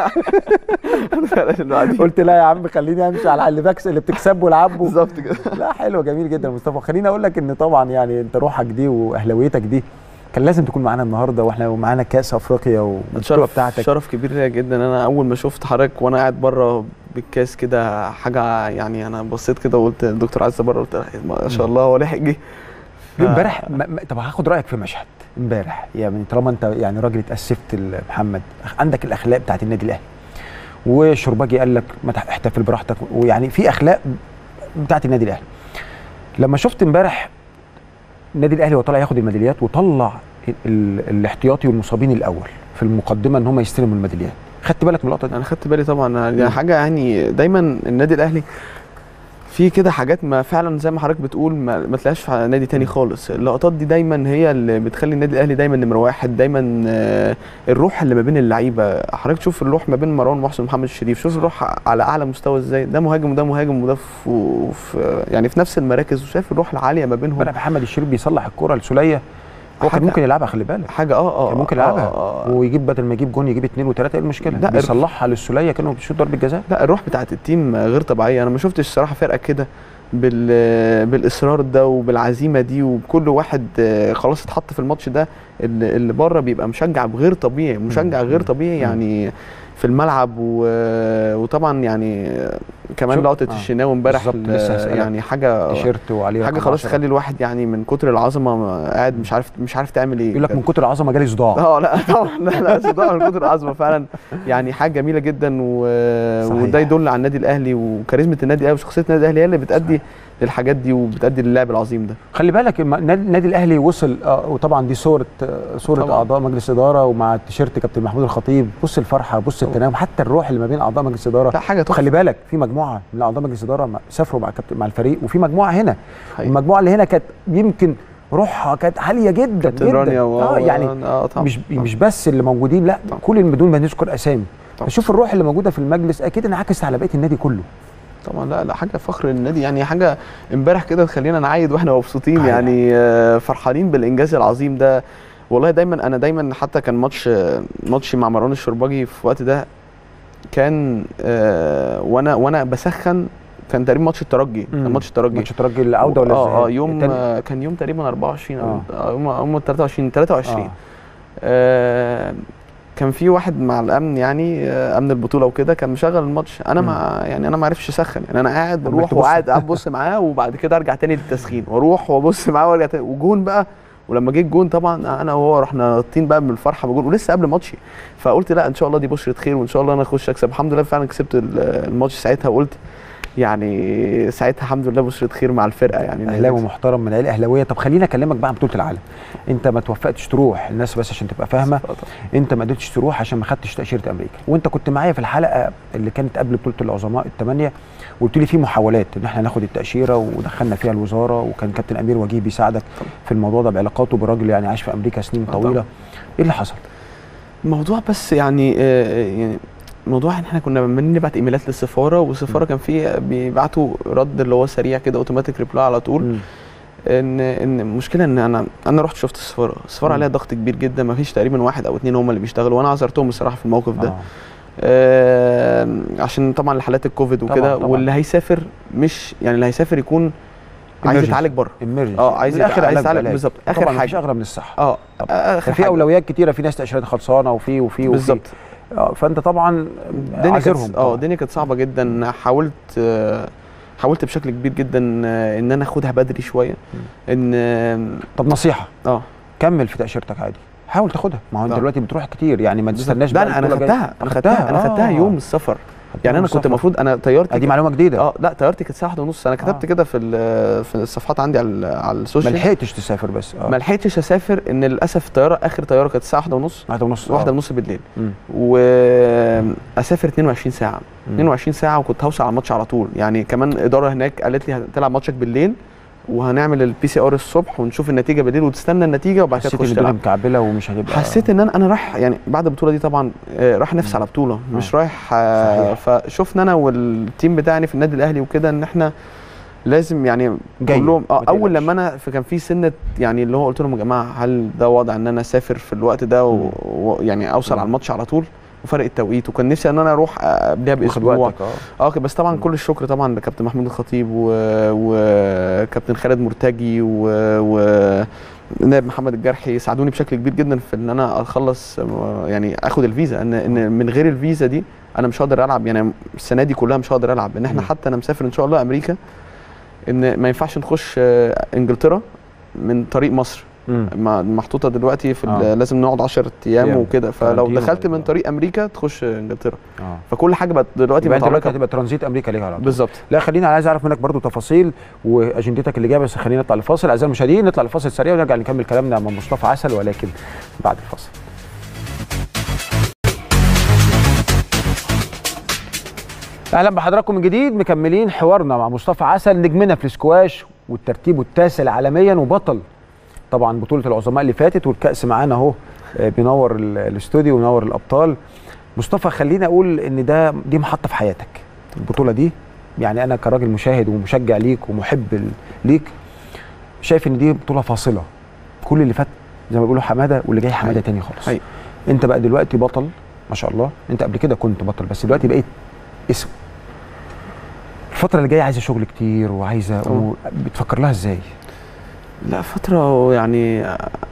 بلاش اللي بعديه. قلت لا يا عم خليني امشي على اللي بكسب اللي بتكسبه والعبه بالظبط كده لا حلو جميل جدا يا مصطفى خليني اقول لك ان طبعا يعني انت روحك دي واهلاويتك دي كان لازم تكون معانا النهارده واحنا ومعانا كاس افريقيا والبطوله شرف بتاعتك شرف كبير ليا جدا انا اول ما شفت حضرتك وانا قاعد بره بالكاس كده حاجه يعني انا بصيت كده وقلت الدكتور عزه بره قلت ما شاء الله هو لحق جه امبارح م- م- طب هاخد رايك في مشهد امبارح يعني طالما انت يعني راجل اتاسفت ل- محمد عندك الاخلاق بتاعت النادي الاهلي وشرباجي قال لك ما تح- احتفل براحتك ويعني في اخلاق بتاعت النادي الاهلي لما شفت امبارح النادي الاهلي وطلع ياخد الميداليات وطلع ال- ال- الاحتياطي والمصابين الاول في المقدمه ان هم يستلموا الميداليات خدت بالك من اللقطه دي انا خدت بالي طبعا يعني حاجه يعني دايما النادي الاهلي في كده حاجات ما فعلا زي ما حضرتك بتقول ما, ما تلاقيهاش في نادي تاني خالص اللقطات دي دايما هي اللي بتخلي النادي الاهلي دايما نمره واحد دايما آه، الروح اللي ما بين اللعيبه حضرتك تشوف الروح ما بين مروان محسن ومحمد الشريف شوف الروح على اعلى مستوى ازاي ده مهاجم وده مهاجم وده في, في يعني في نفس المراكز وشايف الروح العاليه ما بينهم امبارح محمد الشريف بيصلح الكره لسوليه هو كان حاجة- ممكن يلعبها خلي بالك حاجه اه اه كان ممكن آه، يلعبها آه، آه. ويجيب بدل ما يجيب جون يجيب اثنين وثلاثه ايه المشكله؟ لا، بيصلحها للسوليه كانوا بيشوط ضربه جزاء لا الروح بتاعت التيم غير طبيعيه انا ما شفتش الصراحه فرقه كده بال بالاصرار ده وبالعزيمه دي وكل واحد آه، خلاص اتحط في الماتش ده اللي اللي بره بيبقى مشجع غير طبيعي مشجع مم. غير طبيعي مم. يعني في الملعب و... وطبعا يعني آه، كمان شوف- لقطه آه. الشناوي امبارح بالظبط، لسه هسألك. يعني حاجه تيشيرت وعليه حاجه رقم خلاص 10. تخلي الواحد يعني من كتر العظمه ما- قاعد مش عارف مش عارف تعمل ايه يقول لك من كتر العظمه جالي صداع اه لا طبعا لا لا صداع من كتر العظمه فعلا يعني حاجه جميله جدا و... صحيح. وده يدل على النادي الاهلي وكاريزما النادي الاهلي وشخصيه النادي الاهلي هي اللي بتادي للحاجات دي وبتادي للعب العظيم ده خلي بالك الم- النادي النادي الاهلي وصل آه وطبعا دي صوره آه صوره طبعاً. اعضاء مجلس اداره ومع التيشيرت كابتن محمود الخطيب بص الفرحه بص طبعاً. التناغم حتى الروح اللي ما بين اعضاء مجلس اداره لا حاجه تحفه خلي بالك في مجموعه من اعضاء مجلس اداره مع- سافروا مع كابتن مع الفريق وفي مجموعه هنا حقيقي. المجموعه اللي هنا كانت يمكن روحها كانت عاليه جدا كابتن جدا رانيا و... اه يعني اه طبعا مش مش بس اللي موجودين لا طبعا. كل بدون ما نذكر اسامي طبعا. فشوف الروح اللي موجوده في المجلس اكيد انعكست على بقيه النادي كله طبعا لا لا حاجه فخر للنادي يعني حاجه امبارح كده تخلينا نعيد واحنا مبسوطين حقيقة. يعني آه، فرحانين بالانجاز العظيم ده والله دايما انا دايما حتى كان ماتش آه، ماتشي مع مروان الشرباجي في الوقت ده كان آه، وانا وانا بسخن كان تقريبا ماتش الترجي كان ماتش الترجي ماتش الترجي العوده ولا اه اه الذهاب؟ يوم التاني؟ آه، كان يوم تقريبا 24 او آه. آه، يوم يوم 23 23 آه. آه كان في واحد مع الامن يعني آه امن البطوله وكده كان مشغل الماتش انا ما يعني انا ما عرفش اسخن يعني انا قاعد عمال بروح تبص. وقاعد قاعد ابص معاه وبعد كده ارجع تاني للتسخين واروح وابص معاه وارجع تاني وجون بقى ولما جه الجون طبعا انا وهو رحنا نطين بقى من الفرحه بجون ولسه قبل ماتشي فقلت لا ان شاء الله دي بشره خير وان شاء الله انا اخش اكسب الحمد لله فعلا كسبت ال- الماتش ساعتها وقلت يعني ساعتها الحمد لله بشره خير مع الفرقه يعني إن هي اهلاوي تكسب. محترم من العيله اهلاويه طب خليني اكلمك بقى عن بطوله العالم انت ما توفقتش تروح الناس بس عشان تبقى فاهمه انت ما قدرتش تروح عشان ما خدتش تاشيره امريكا وانت كنت معايا في الحلقه اللي كانت قبل بطوله العظماء الثمانيه وقلت لي في محاولات ان احنا ناخد التاشيره ودخلنا فيها الوزاره وكان كابتن امير وجيه بيساعدك في الموضوع ده بعلاقاته براجل يعني عاش في امريكا سنين طبعا. طويله ايه اللي حصل؟ الموضوع بس يعني آه، يعني موضوع ان احنا كنا عمالين نبعت ايميلات للسفاره والسفاره كان في بيبعتوا رد اللي هو سريع كده اوتوماتيك ريبلاي على طول مم. ان ان المشكله ان انا انا رحت شفت السفاره السفاره مم. عليها ضغط كبير جدا ما فيش تقريبا واحد او اتنين هم اللي بيشتغلوا وانا عذرتهم الصراحه في الموقف ده آه. آه عشان طبعا الحالات الكوفيد طبعاً، وكده طبعاً. واللي هيسافر مش يعني اللي هيسافر يكون عايز Emergency. يتعالج بره emergency. اه عايز من الآخر يتع- عايز علاج يتعالج بعلاج. بالظبط طبعا اخر مفيش حاجه اغلى من الصحه اه طبعا آه، آخر في حاجة. اولويات كتيره في ناس تاشيرات خلصانه وفي وفي وفي بالظبط آه، فانت طبعا الدنيا كانت عاذرهم اه طبعاً. الدنيا كانت صعبه جدا حاولت آه، حاولت بشكل كبير جدا آه، ان انا اخدها بدري شويه ان طب نصيحه اه كمل في تاشيرتك عادي حاول تاخدها ما هو انت آه. دلوقتي بتروح كتير يعني ما تستناش لا بقى لا انا البطولة جاية. خدتها انا خدتها انا خدتها آه. يوم السفر خدتها يعني يوم انا كنت السفر. المفروض انا طيارتي آه، دي معلومه جديده اه لا طيارتي كانت الساعه واحدة ونص انا كتبت آه. كده في ال- في الصفحات عندي على ال- على ما السوشيال لحقتش تسافر بس اه ما لحقتش اسافر ان للاسف الطياره اخر طياره كانت الساعه واحدة ونص واحده ونص واحدة آه. ونص بالليل مم. واسافر 22 ساعه مم. 22 ساعه وكنت هوصل على الماتش على طول يعني كمان اداره هناك قالت لي هتلعب ماتشك بالليل وهنعمل البي سي ار الصبح ونشوف النتيجه بالليل وتستنى النتيجه وبعد كده حسيت تخش ان الدنيا تلعب مكعبله ومش هتبقى حسيت ان انا انا رايح يعني بعد البطوله دي طبعا آه، رايح نفسي على بطوله مش رايح آه، صحيح. فشفنا انا والتيم بتاعي في النادي الاهلي وكده ان احنا لازم يعني جاي، كلهم ما اه اول تقلقش. لما انا في كان في سنه يعني اللي هو قلت لهم يا جماعه هل ده وضع ان انا اسافر في الوقت ده ويعني و... يعني اوصل مم. على الماتش على طول وفرق التوقيت وكان نفسي ان انا اروح آه، قبلها واخد باسبوع وقتك اه اه ك- بس طبعا كل الشكر طبعا لكابتن محمود الخطيب و- وكابتن خالد مرتجي و, و... نائب محمد الجرحي ساعدوني بشكل كبير جدا في ان انا اخلص آه، يعني اخد الفيزا ان ان من غير الفيزا دي انا مش هقدر العب يعني السنه دي كلها مش هقدر العب ان احنا مم. حتى انا مسافر ان شاء الله امريكا ان ما ينفعش نخش آه، انجلترا من طريق مصر مم. ما- محطوطه دلوقتي في ال- آه. لازم نقعد 10 ايام أيام. وكده فلو كارانتين دخلت وكده. من طريق امريكا تخش انجلترا اه فكل حاجه بقت دلوقتي يبقى انت دلوقتي متعلقه هتبقى ترانزيت امريكا ليك على طول بالظبط لا خلينا انا عايز اعرف منك برضو تفاصيل واجندتك اللي جايه بس خلينا نطلع لفاصل اعزائي المشاهدين نطلع لفاصل سريع ونرجع نكمل كلامنا مع مصطفى عسل ولكن بعد الفاصل اهلا بحضراتكم من جديد مكملين حوارنا مع مصطفى عسل نجمنا في السكواش والترتيب التاسع عالميا وبطل طبعا بطوله العظماء اللي فاتت والكاس معانا اهو آه، بينور ال- الاستوديو وينور الابطال مصطفى خليني اقول ان ده دي محطه في حياتك البطوله دي يعني انا كراجل مشاهد ومشجع ليك ومحب ال- ليك شايف ان دي بطوله فاصله كل اللي فات زي ما بيقولوا حماده واللي جاي حماده حقيقي. تاني خالص حقيقي. انت بقى دلوقتي بطل ما شاء الله انت قبل كده كنت بطل بس دلوقتي بقيت اسم الفتره اللي جايه عايزه شغل كتير وعايزه طبعا. أمور بتفكر لها ازاي لا فترة يعني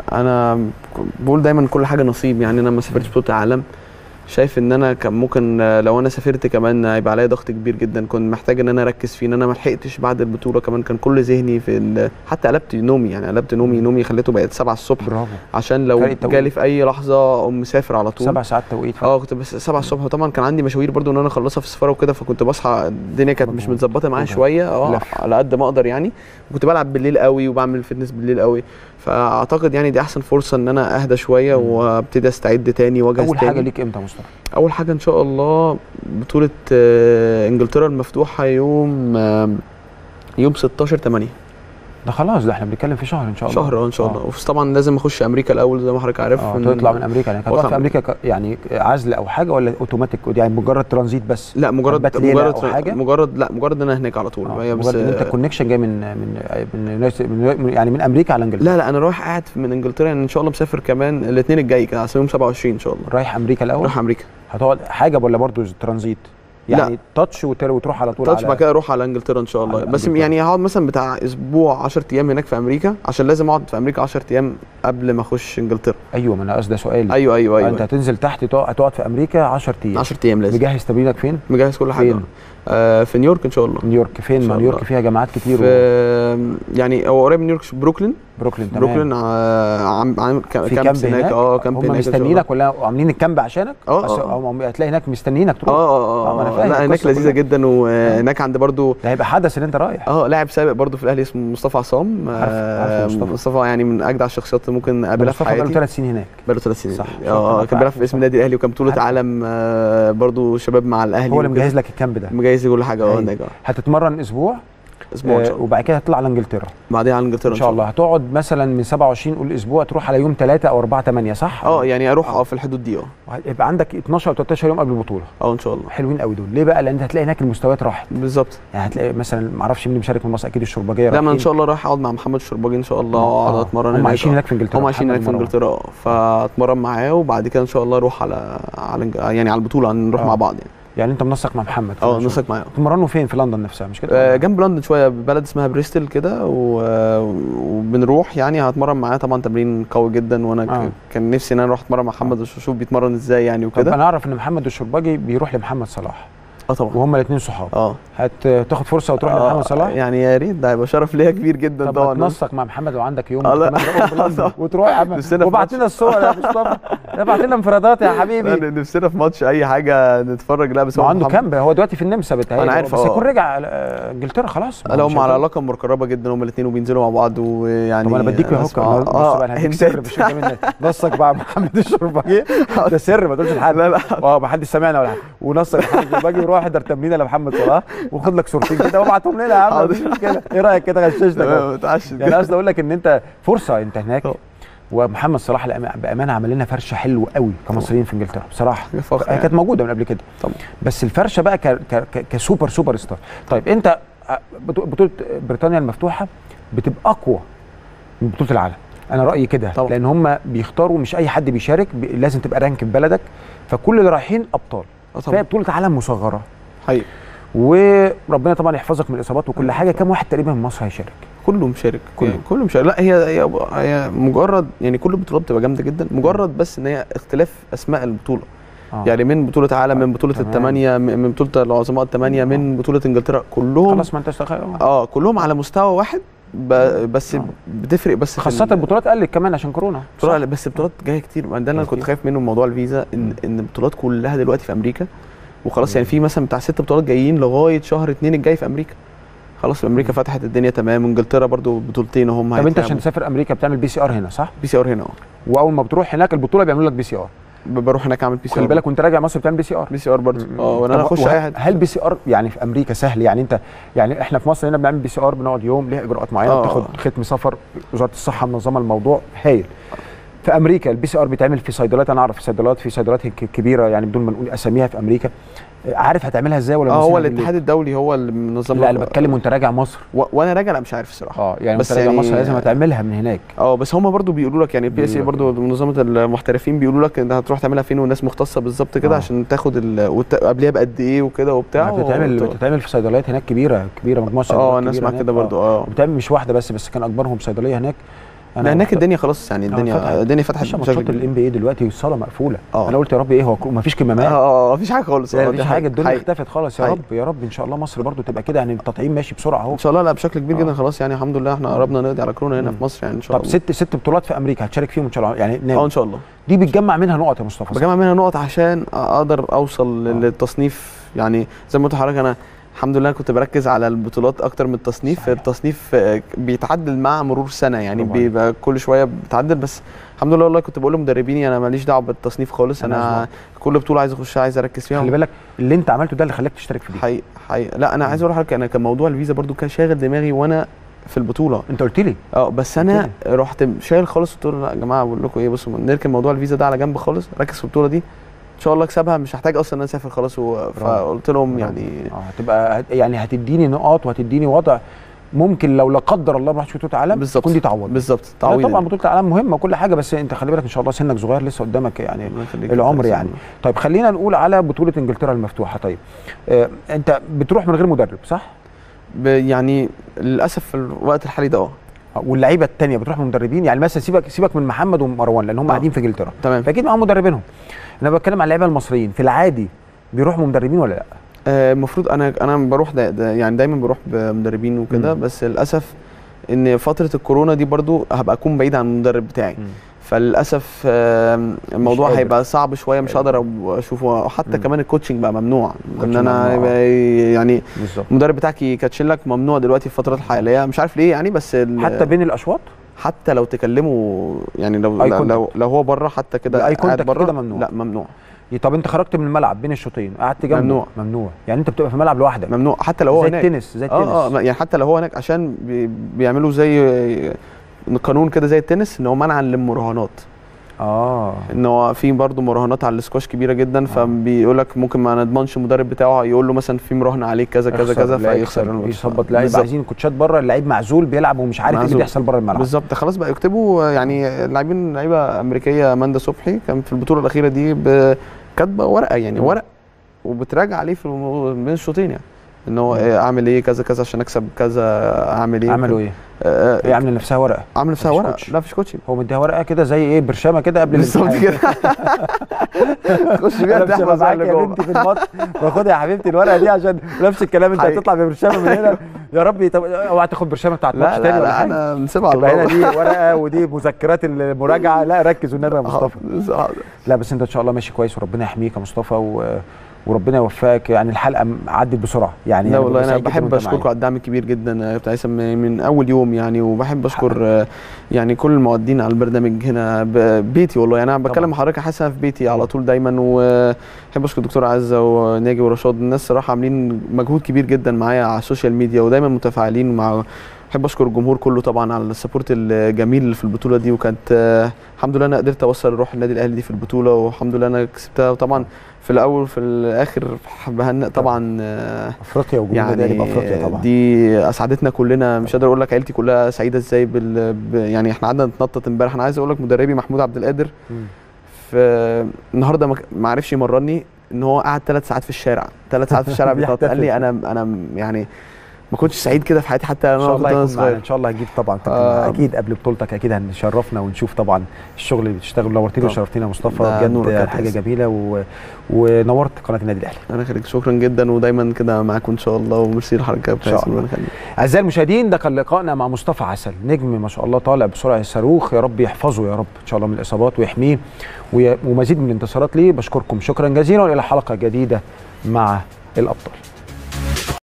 أنا بقول دايما كل حاجة نصيب يعني أنا ما سافرتش بطولة العالم شايف ان انا كان ممكن لو انا سافرت كمان هيبقى عليا ضغط كبير جدا كنت محتاج ان انا اركز فيه ان انا ما لحقتش بعد البطوله كمان كان كل ذهني في ال... حتى قلبت نومي يعني قلبت نومي نومي خليته بقت 7 الصبح برافو عشان لو فرق التوقيت. جالي في اي لحظه اقوم مسافر على طول سبع ساعات توقيت اه كنت بس 7 الصبح وطبعا كان عندي مشاوير برضو ان انا اخلصها في السفاره وكده فكنت بصحى الدنيا كانت مش مضغوط. متظبطه معايا مضغوط. شويه اه لف. على قد ما اقدر يعني وكنت بلعب بالليل قوي وبعمل فتنس بالليل قوي فاعتقد يعني دي احسن فرصه ان انا اهدى شويه مم. وابتدي استعد تاني واجهز اول تاني حاجه ليك امتى يا مصطفى اول حاجه ان شاء الله بطوله آه، انجلترا المفتوحه يوم آه، يوم 16 8 ده خلاص ده احنا بنتكلم في شهر ان شاء الله شهر اه ان شاء الله بس طبعا لازم اخش امريكا الاول زي ما حضرتك عارف اه إن- تطلع من امريكا يعني هتقعد وأطلع في من- امريكا ك- يعني عزل او حاجه ولا اوتوماتيك يعني مجرد ترانزيت بس لا مجرد هتبات ليلة مجرد أو حاجة؟ مجرد لا مجرد ان انا هناك على طول آه، هي بس مجرد ان انت كونكشن جاي من من من, ناس- من يعني من امريكا على انجلترا لا لا انا رايح قاعد من انجلترا يعني ان شاء الله مسافر كمان الاثنين الجاي كده على يوم 27 ان شاء الله رايح امريكا الاول رايح امريكا هتقعد حاجه ولا برضه ترانزيت يعني تاتش وتر- وتروح على طول تاتش على بعد كده اروح على انجلترا ان شاء الله على بس إنجلترا. يعني هقعد مثلا بتاع اسبوع 10 ايام هناك في امريكا عشان لازم اقعد في امريكا 10 ايام قبل ما اخش انجلترا ايوه ما انا قصدي ده سؤالي ايوه ايوه انت ايوه هتنزل تحت تقعد- هتقعد في امريكا 10 ايام 10 ايام لازم مجهز تمرينك فين؟ مجهز كل حاجه فين؟ آه في نيويورك ان شاء الله نيويورك فين؟ إن ما شاء نيويورك الله. فيها جامعات كتير و... في يعني هو قريب من نيويورك بروكلين بروكلين تمام بروكلين آه، عم عم كامب في كامب هناك اه كامب هم هناك إن شاء الله. مستنيينك ولا عاملين الكامب عشانك؟ آه، بس آه. هم هتلاقي هناك مستنيينك تروح اه آه، اه ما أنا اه فاهم لا هناك القصة لذيذه كلها. جدا وهناك عند برضو ده هيبقى حدث ان انت رايح اه لاعب سابق برضو في الاهلي اسمه مصطفى عصام عارف- عارف آه، مصطفى. مصطفى يعني من اجدع الشخصيات اللي ممكن اقابلها في مصطفى بقاله حياتي ثلاث سنين هناك بقاله ثلاث سنين صح. اه عارف كان بيلعب في اسم مصطفى. النادي الاهلي وكان بطوله عارف. عالم آه، برضو شباب مع الاهلي هو اللي وكده. مجهز لك الكامب ده مجهز لي كل حاجه اه أيوة. هناك اه هتتمرن اسبوع اسبوع ان آه شاء الله وبعد كده هتطلع على انجلترا بعدين على انجلترا ان شاء الله هتقعد مثلا من 27 قول اسبوع تروح على يوم 3 او 4 8 صح؟ اه يعني اروح اه في الحدود دي اه يبقى عندك 12 او 13 يوم قبل البطوله اه ان شاء الله حلوين قوي دول ليه بقى؟ لان انت هتلاقي هناك المستويات راحت بالظبط يعني هتلاقي مثلا ما اعرفش مين اللي مشارك من مصر اكيد الشربجيه لا ما ان رايحين. شاء الله رايح اقعد مع محمد الشرباجي ان شاء الله آه. اقعد اتمرن هم هناك عايشين آه. هناك في انجلترا هم عايشين محمد هناك في ومروان. انجلترا اه فاتمرن معاه وبعد كده ان شاء الله اروح على على إنج- يعني على البطوله نروح آه. مع بعض يعني يعني انت منسق مع محمد اه كده نسق معاه تمرنوا فين في لندن نفسها مش آه، كده جنب لندن شويه بلد اسمها بريستل كده و- وبنروح يعني هتمرن معاه طبعا تمرين قوي جدا وانا ك- آه. كان نفسي ان انا اروح اتمرن مع محمد اشوف بيتمرن ازاي يعني طب وكده انا اعرف ان محمد الشرباجي بيروح لمحمد صلاح اه طبعا وهما الاثنين صحاب اه هتاخد فرصه وتروح آه، لمحمد صلاح يعني يا ريت ده هيبقى شرف ليا كبير جدا طب طبعا ما تنسق مع محمد لو عندك يوم آه، لا. كمان تروح في لندن وتروح يا عم نفسنا في وابعت ماتش. لنا الصور يا مصطفى ابعت لنا انفرادات يا حبيبي لا، نفسنا في ماتش اي حاجه نتفرج لا بس ما هو عنده محمد- كامب هو دلوقتي في النمسا بتهيألي أنا عارف، بس آه. يكون رجع آه، انجلترا خلاص ما لا هو هم مش على هيفضل. علاقه مقربه جدا هم الاثنين وبينزلوا مع بعض ويعني طب انا بديك يا هوكر أسمع- بص بقى انا هديك سر هنتات. مش قدام الناس نصك بقى محمد الشرباجي ده سر ما تقولش لحد لا، لا. اه ما حدش سامعنا ولا حاجه ونصك محمد الشرباجي وروح احضر تمرينه لمحمد صلاح وخد لك صورتين كده وابعتهم لنا يا عم حاضر. مفيش مشكله ايه رايك كده غششتك أهو. متعشم يعني قصدي اقول لك ان انت فرصه انت هناك طبعا. ومحمد صلاح الأم- بامانه عمل لنا فرشه حلوه قوي كمصريين في انجلترا بصراحه حاجة فخر هي يعني. كانت موجوده من قبل كده طبعا. بس الفرشه بقى ك... ك... ك... كسوبر سوبر ستار طيب انت آه، بطو- بطوله بريطانيا المفتوحه بتبقى اقوى من بطوله العالم انا رايي كده طبعا. لان هم بيختاروا مش اي حد بيشارك ب... لازم تبقى رانك في بلدك فكل اللي رايحين ابطال اه فهي طبعا بطوله عالم مصغره حقيقي وربنا طبعا يحفظك من الاصابات وكل حاجه كم واحد تقريبا من مصر هيشارك كله مشارك كله. يعني كله مشارك لا هي هي, هي مجرد يعني كل البطولات بتبقى جامده جدا مجرد بس ان هي اختلاف اسماء البطوله آه. يعني من بطوله عالم من بطوله تمام. الثمانيه من من بطوله العظماء الثمانيه من بطوله انجلترا كلهم خلاص ما انتش تخيل اه كلهم على مستوى واحد ب- بس آه. بتفرق بس في خاصه ال- البطولات قلت كمان عشان كورونا بطولة بس البطولات جايه كتير ده اللي انا كنت كتير. خايف منه من موضوع الفيزا ان ان البطولات كلها دلوقتي في امريكا وخلاص يعني في مثلا بتاع ست بطولات جايين لغايه شهر اتنين الجاي في امريكا خلاص امريكا فتحت الدنيا تمام انجلترا برضو بطولتين هم طب انت عشان تسافر امريكا بتعمل بي سي ار هنا صح؟ بي سي ار هنا اه واول ما بتروح هناك البطوله بيعملوا لك بي سي ار ب- بروح هناك اعمل بي سي خلي ار بالك وانت راجع مصر بتعمل بي سي ار بي سي ار برضو اه وانا طب اخش وه- اي حد هل بي سي ار يعني في امريكا سهل يعني انت يعني احنا في مصر هنا بنعمل بي سي ار بنقعد يوم ليه اجراءات معينه آه. بتاخد ختم سفر وزاره الصحه منظمه الموضوع هايل في امريكا البي سي ار بيتعمل في صيدليات انا اعرف في صيدليات في صيدليات ك- كبيره يعني بدون ما نقول اساميها في امريكا عارف هتعملها ازاي ولا اه هو بنسيبها الاتحاد الدولي هو اللي منظم بالليل؟ لا انا بتكلم وانت راجع مصر و... وانا راجع لا مش عارف الصراحه اه يعني بس وانت راجع يعني- مصر لازم هتعملها من هناك اه بس هم برضو بيقولوا لك يعني البي اس اي بيقولوا لك برضو منظمه المحترفين بيقولوا لك انت هتروح تعملها فين والناس مختصه بالظبط كده آه. عشان تاخد ال... وت... قبلها بقد ايه وكده وبتاع بتتعمل وت- بتتعمل في صيدليات هناك كبيره كبيره مجموعه صيدليات اه انا كبيرة اسمع هناك. كده آه. برضو اه بتعمل مش واحده بس بس كان اكبرهم صيدليه هناك لا هناك الدنيا خلاص يعني فتحت. الدنيا الدنيا فتحت مش بشكل ماتشات كبير. الام بي اي دلوقتي الصاله مقفوله آه. انا قلت يا رب ايه هو ما فيش اه كمامات اه مفيش حاجه خالص يعني اه مفيش دي حاجه الدنيا حقيقي. اختفت خالص يا حقيقي. رب يا رب ان شاء الله مصر برضو تبقى كده يعني التطعيم ماشي بسرعه اهو ان شاء الله لا بشكل كبير آه. جدا خلاص يعني الحمد لله احنا قربنا نقضي على كورونا هنا مم. في مصر يعني ان شاء طب الله ست ست بطولات في امريكا هتشارك فيهم ان شاء الله يعني اه ناوي. ان شاء الله دي بتجمع منها نقط يا مصطفى صح؟ بجمع منها نقط عشان اقدر اوصل للتصنيف يعني زي ما قلت لحضرتك انا الحمد لله كنت بركز على البطولات اكتر من التصنيف صحيح. التصنيف آه، بيتعدل مع مرور سنه يعني برافو عليك. بيبقى كل شويه بيتعدل بس الحمد لله والله كنت بقول لمدربيني انا ماليش دعوه بالتصنيف خالص أنا انا أسمع. كل بطوله عايز اخشها عايز اركز فيها خلي بالك اللي انت عملته ده اللي خلاك تشترك في دي حقيقي حقيقي لا انا عايز اقول لحضرتك انا كان موضوع الفيزا برضو كان شاغل دماغي وانا في البطوله انت قلت لي اه بس انا رحت شايل خالص قلت له لا يا جماعه بقول لكم ايه بصوا نركن موضوع الفيزا ده على جنب خالص ركز في البطوله دي ان شاء الله اكسبها مش هحتاج اصلا ان انا اسافر خلاص و... فقلت لهم يعني اه هتبقى هت- يعني هتديني نقاط وهتديني وضع ممكن لو لا قدر الله ما رحتش بطوله عالم بالظبط. تكون دي تعوض بالظبط لا تعويض طبعا بطوله العالم مهمه وكل حاجه بس انت خلي بالك ان شاء الله سنك صغير لسه قدامك يعني الله يخليك. العمر يعني طيب خلينا نقول على بطوله انجلترا المفتوحه طيب آه انت بتروح من غير مدرب صح ب... يعني للاسف في الوقت الحالي ده اه آه، واللعيبه الثانيه بتروح من مدربين يعني مثلا سيبك سيبك من محمد ومروان لان هم آه. قاعدين في انجلترا تمام فاكيد معاهم مدربينهم انا بتكلم على اللعيبه المصريين في العادي بيروحوا مدربين ولا لا آه، المفروض انا انا بروح دا دا يعني دايما بروح بمدربين وكده مم. بس للاسف ان فتره الكورونا دي برضو هبقى اكون بعيد عن المدرب بتاعي فللاسف آم، الموضوع قادر. هيبقى صعب شويه مش هقدر أب- اشوفه حتى مم. كمان الكوتشنج بقى ممنوع ان الكوتشنج انا ممنوع. يبقى يعني بالظبط المدرب بتاعك يكاتشن لك ممنوع دلوقتي في الفترات الحاليه مش عارف ليه يعني بس ال- حتى بين الاشواط حتى لو تكلمه يعني لو Eye لو, contact. لو, لو هو بره حتى كده ال eye قاعد contact بره كده ممنوع. لا ممنوع طب انت خرجت من الملعب بين الشوطين قعدت جنبه ممنوع. ممنوع يعني انت بتبقى في الملعب لوحدك ممنوع حتى لو هو زي هناك التنس زي التنس اه اه يعني حتى لو هو هناك عشان بي بيعملوا زي قانون كده زي التنس ان هو منعا للمراهنات اه ان هو في برضه مراهنات على السكواش كبيره جدا فبيقول لك ممكن ما نضمنش المدرب بتاعه يقول له مثلا في مراهنه عليك كذا كذا كذا فيخسر يظبط لعيب بالظبط. عايزين كوتشات بره اللعيب معزول بيلعب ومش عارف ايه اللي معزول. بيحصل بره الملعب بالظبط خلاص بقى يكتبوا يعني لاعبين لعيبه امريكيه اماندا صبحي كان في البطوله الاخيره دي ب- كاتبه ورقه يعني مم. ورق وبتراجع عليه في المو- بين الشوطين يعني ان هو إيه اعمل ايه كذا كذا عشان اكسب كذا اعمل ايه عملوا ايه؟ آه، هي عامله لنفسها ورقه عامل نفسها مفيش ورقه كوتش. لا مفيش كوتش هو مديها ورقه كده زي ايه برشامه كده قبل بالظبط الامتحان. كده خش بيها انا مش هبقى تحفظ معاك اللي يا جوه بنتي في الماتش باخدها يا حبيبتي الورقه دي عشان نفس الكلام انت حقيقي. هتطلع ببرشامه من هنا يا ربي طب اوعى تاخد برشامه بتاعت ماتش لا تاني لا ولا لا حاجه انا مسيبها على يبقى هنا الله دي ورقه ودي مذكرات المراجعه لا ركز والنبي يا مصطفى مصطفى لا بس انت ان شاء الله ماشي كويس وربنا يحميك يا مصطفى و... وربنا يوفقك يعني الحلقه م- عدت بسرعه يعني لا أنا والله ببقى انا سعيد جداً بحب وأنت اشكركم معايا. على الدعم الكبير جدا يا كابتن هيثم من اول يوم يعني وبحب اشكر آه، يعني كل المؤدين على البرنامج هنا ب- بيتي والله يعني انا طبعاً. بتكلم مع حضرتك حاسس أنا في بيتي على طول دايما وبحب اشكر الدكتور عزه وناجي ورشاد الناس صراحه عاملين مجهود كبير جدا معايا على السوشيال ميديا ودايما متفاعلين مع بحب اشكر الجمهور كله طبعا على السبورت الجميل اللي في البطوله دي وكانت آه، الحمد لله انا قدرت اوصل روح النادي الاهلي دي في البطوله والحمد لله انا كسبتها وطبعا في الاول وفي الاخر بهنئ طبعا آه، افريقيا وجود النادي يعني الأهلي بافريقيا طبعا دي اسعدتنا كلنا مش قادر اقول لك عيلتي كلها سعيده ازاي بال... ب... يعني احنا قعدنا نتنطط امبارح انا عايز اقول لك مدربي محمود عبد القادر مم. في النهارده ما ك- ما عرفش يمرني ان هو قعد ثلاث ساعات في الشارع ثلاث ساعات في الشارع بيتنطط قال لي انا انا يعني ما كنتش سعيد كده في حياتي حتى ان انا شاء كنت الله وانا يكون معانا صغير ان شاء الله هجيب طبعا كابتن آه. اكيد قبل بطولتك اكيد هنشرفنا ونشوف طبعا الشغل اللي بتشتغل نورتني طبعا. وشرفتني يا مصطفى ده نورك يا بجد كابتن حاجه هيثم. جميله و... ونورت قناه النادي الاهلي انا خليك شكرا جدا ودايما كده معاكم ان شاء الله وميرسي لحضرتك يا إن شاء كابتن الله. هيثم، ربنا يخليك. اعزائي المشاهدين ده كان لقائنا مع مصطفى عسل نجم ما شاء الله طالع بسرعه الصاروخ يا رب يحفظه يا رب ان شاء الله من الاصابات ويحميه وي- ومزيد من الانتصارات ليه بشكركم شكرا جزيلا والى حلقه جديده مع الابطال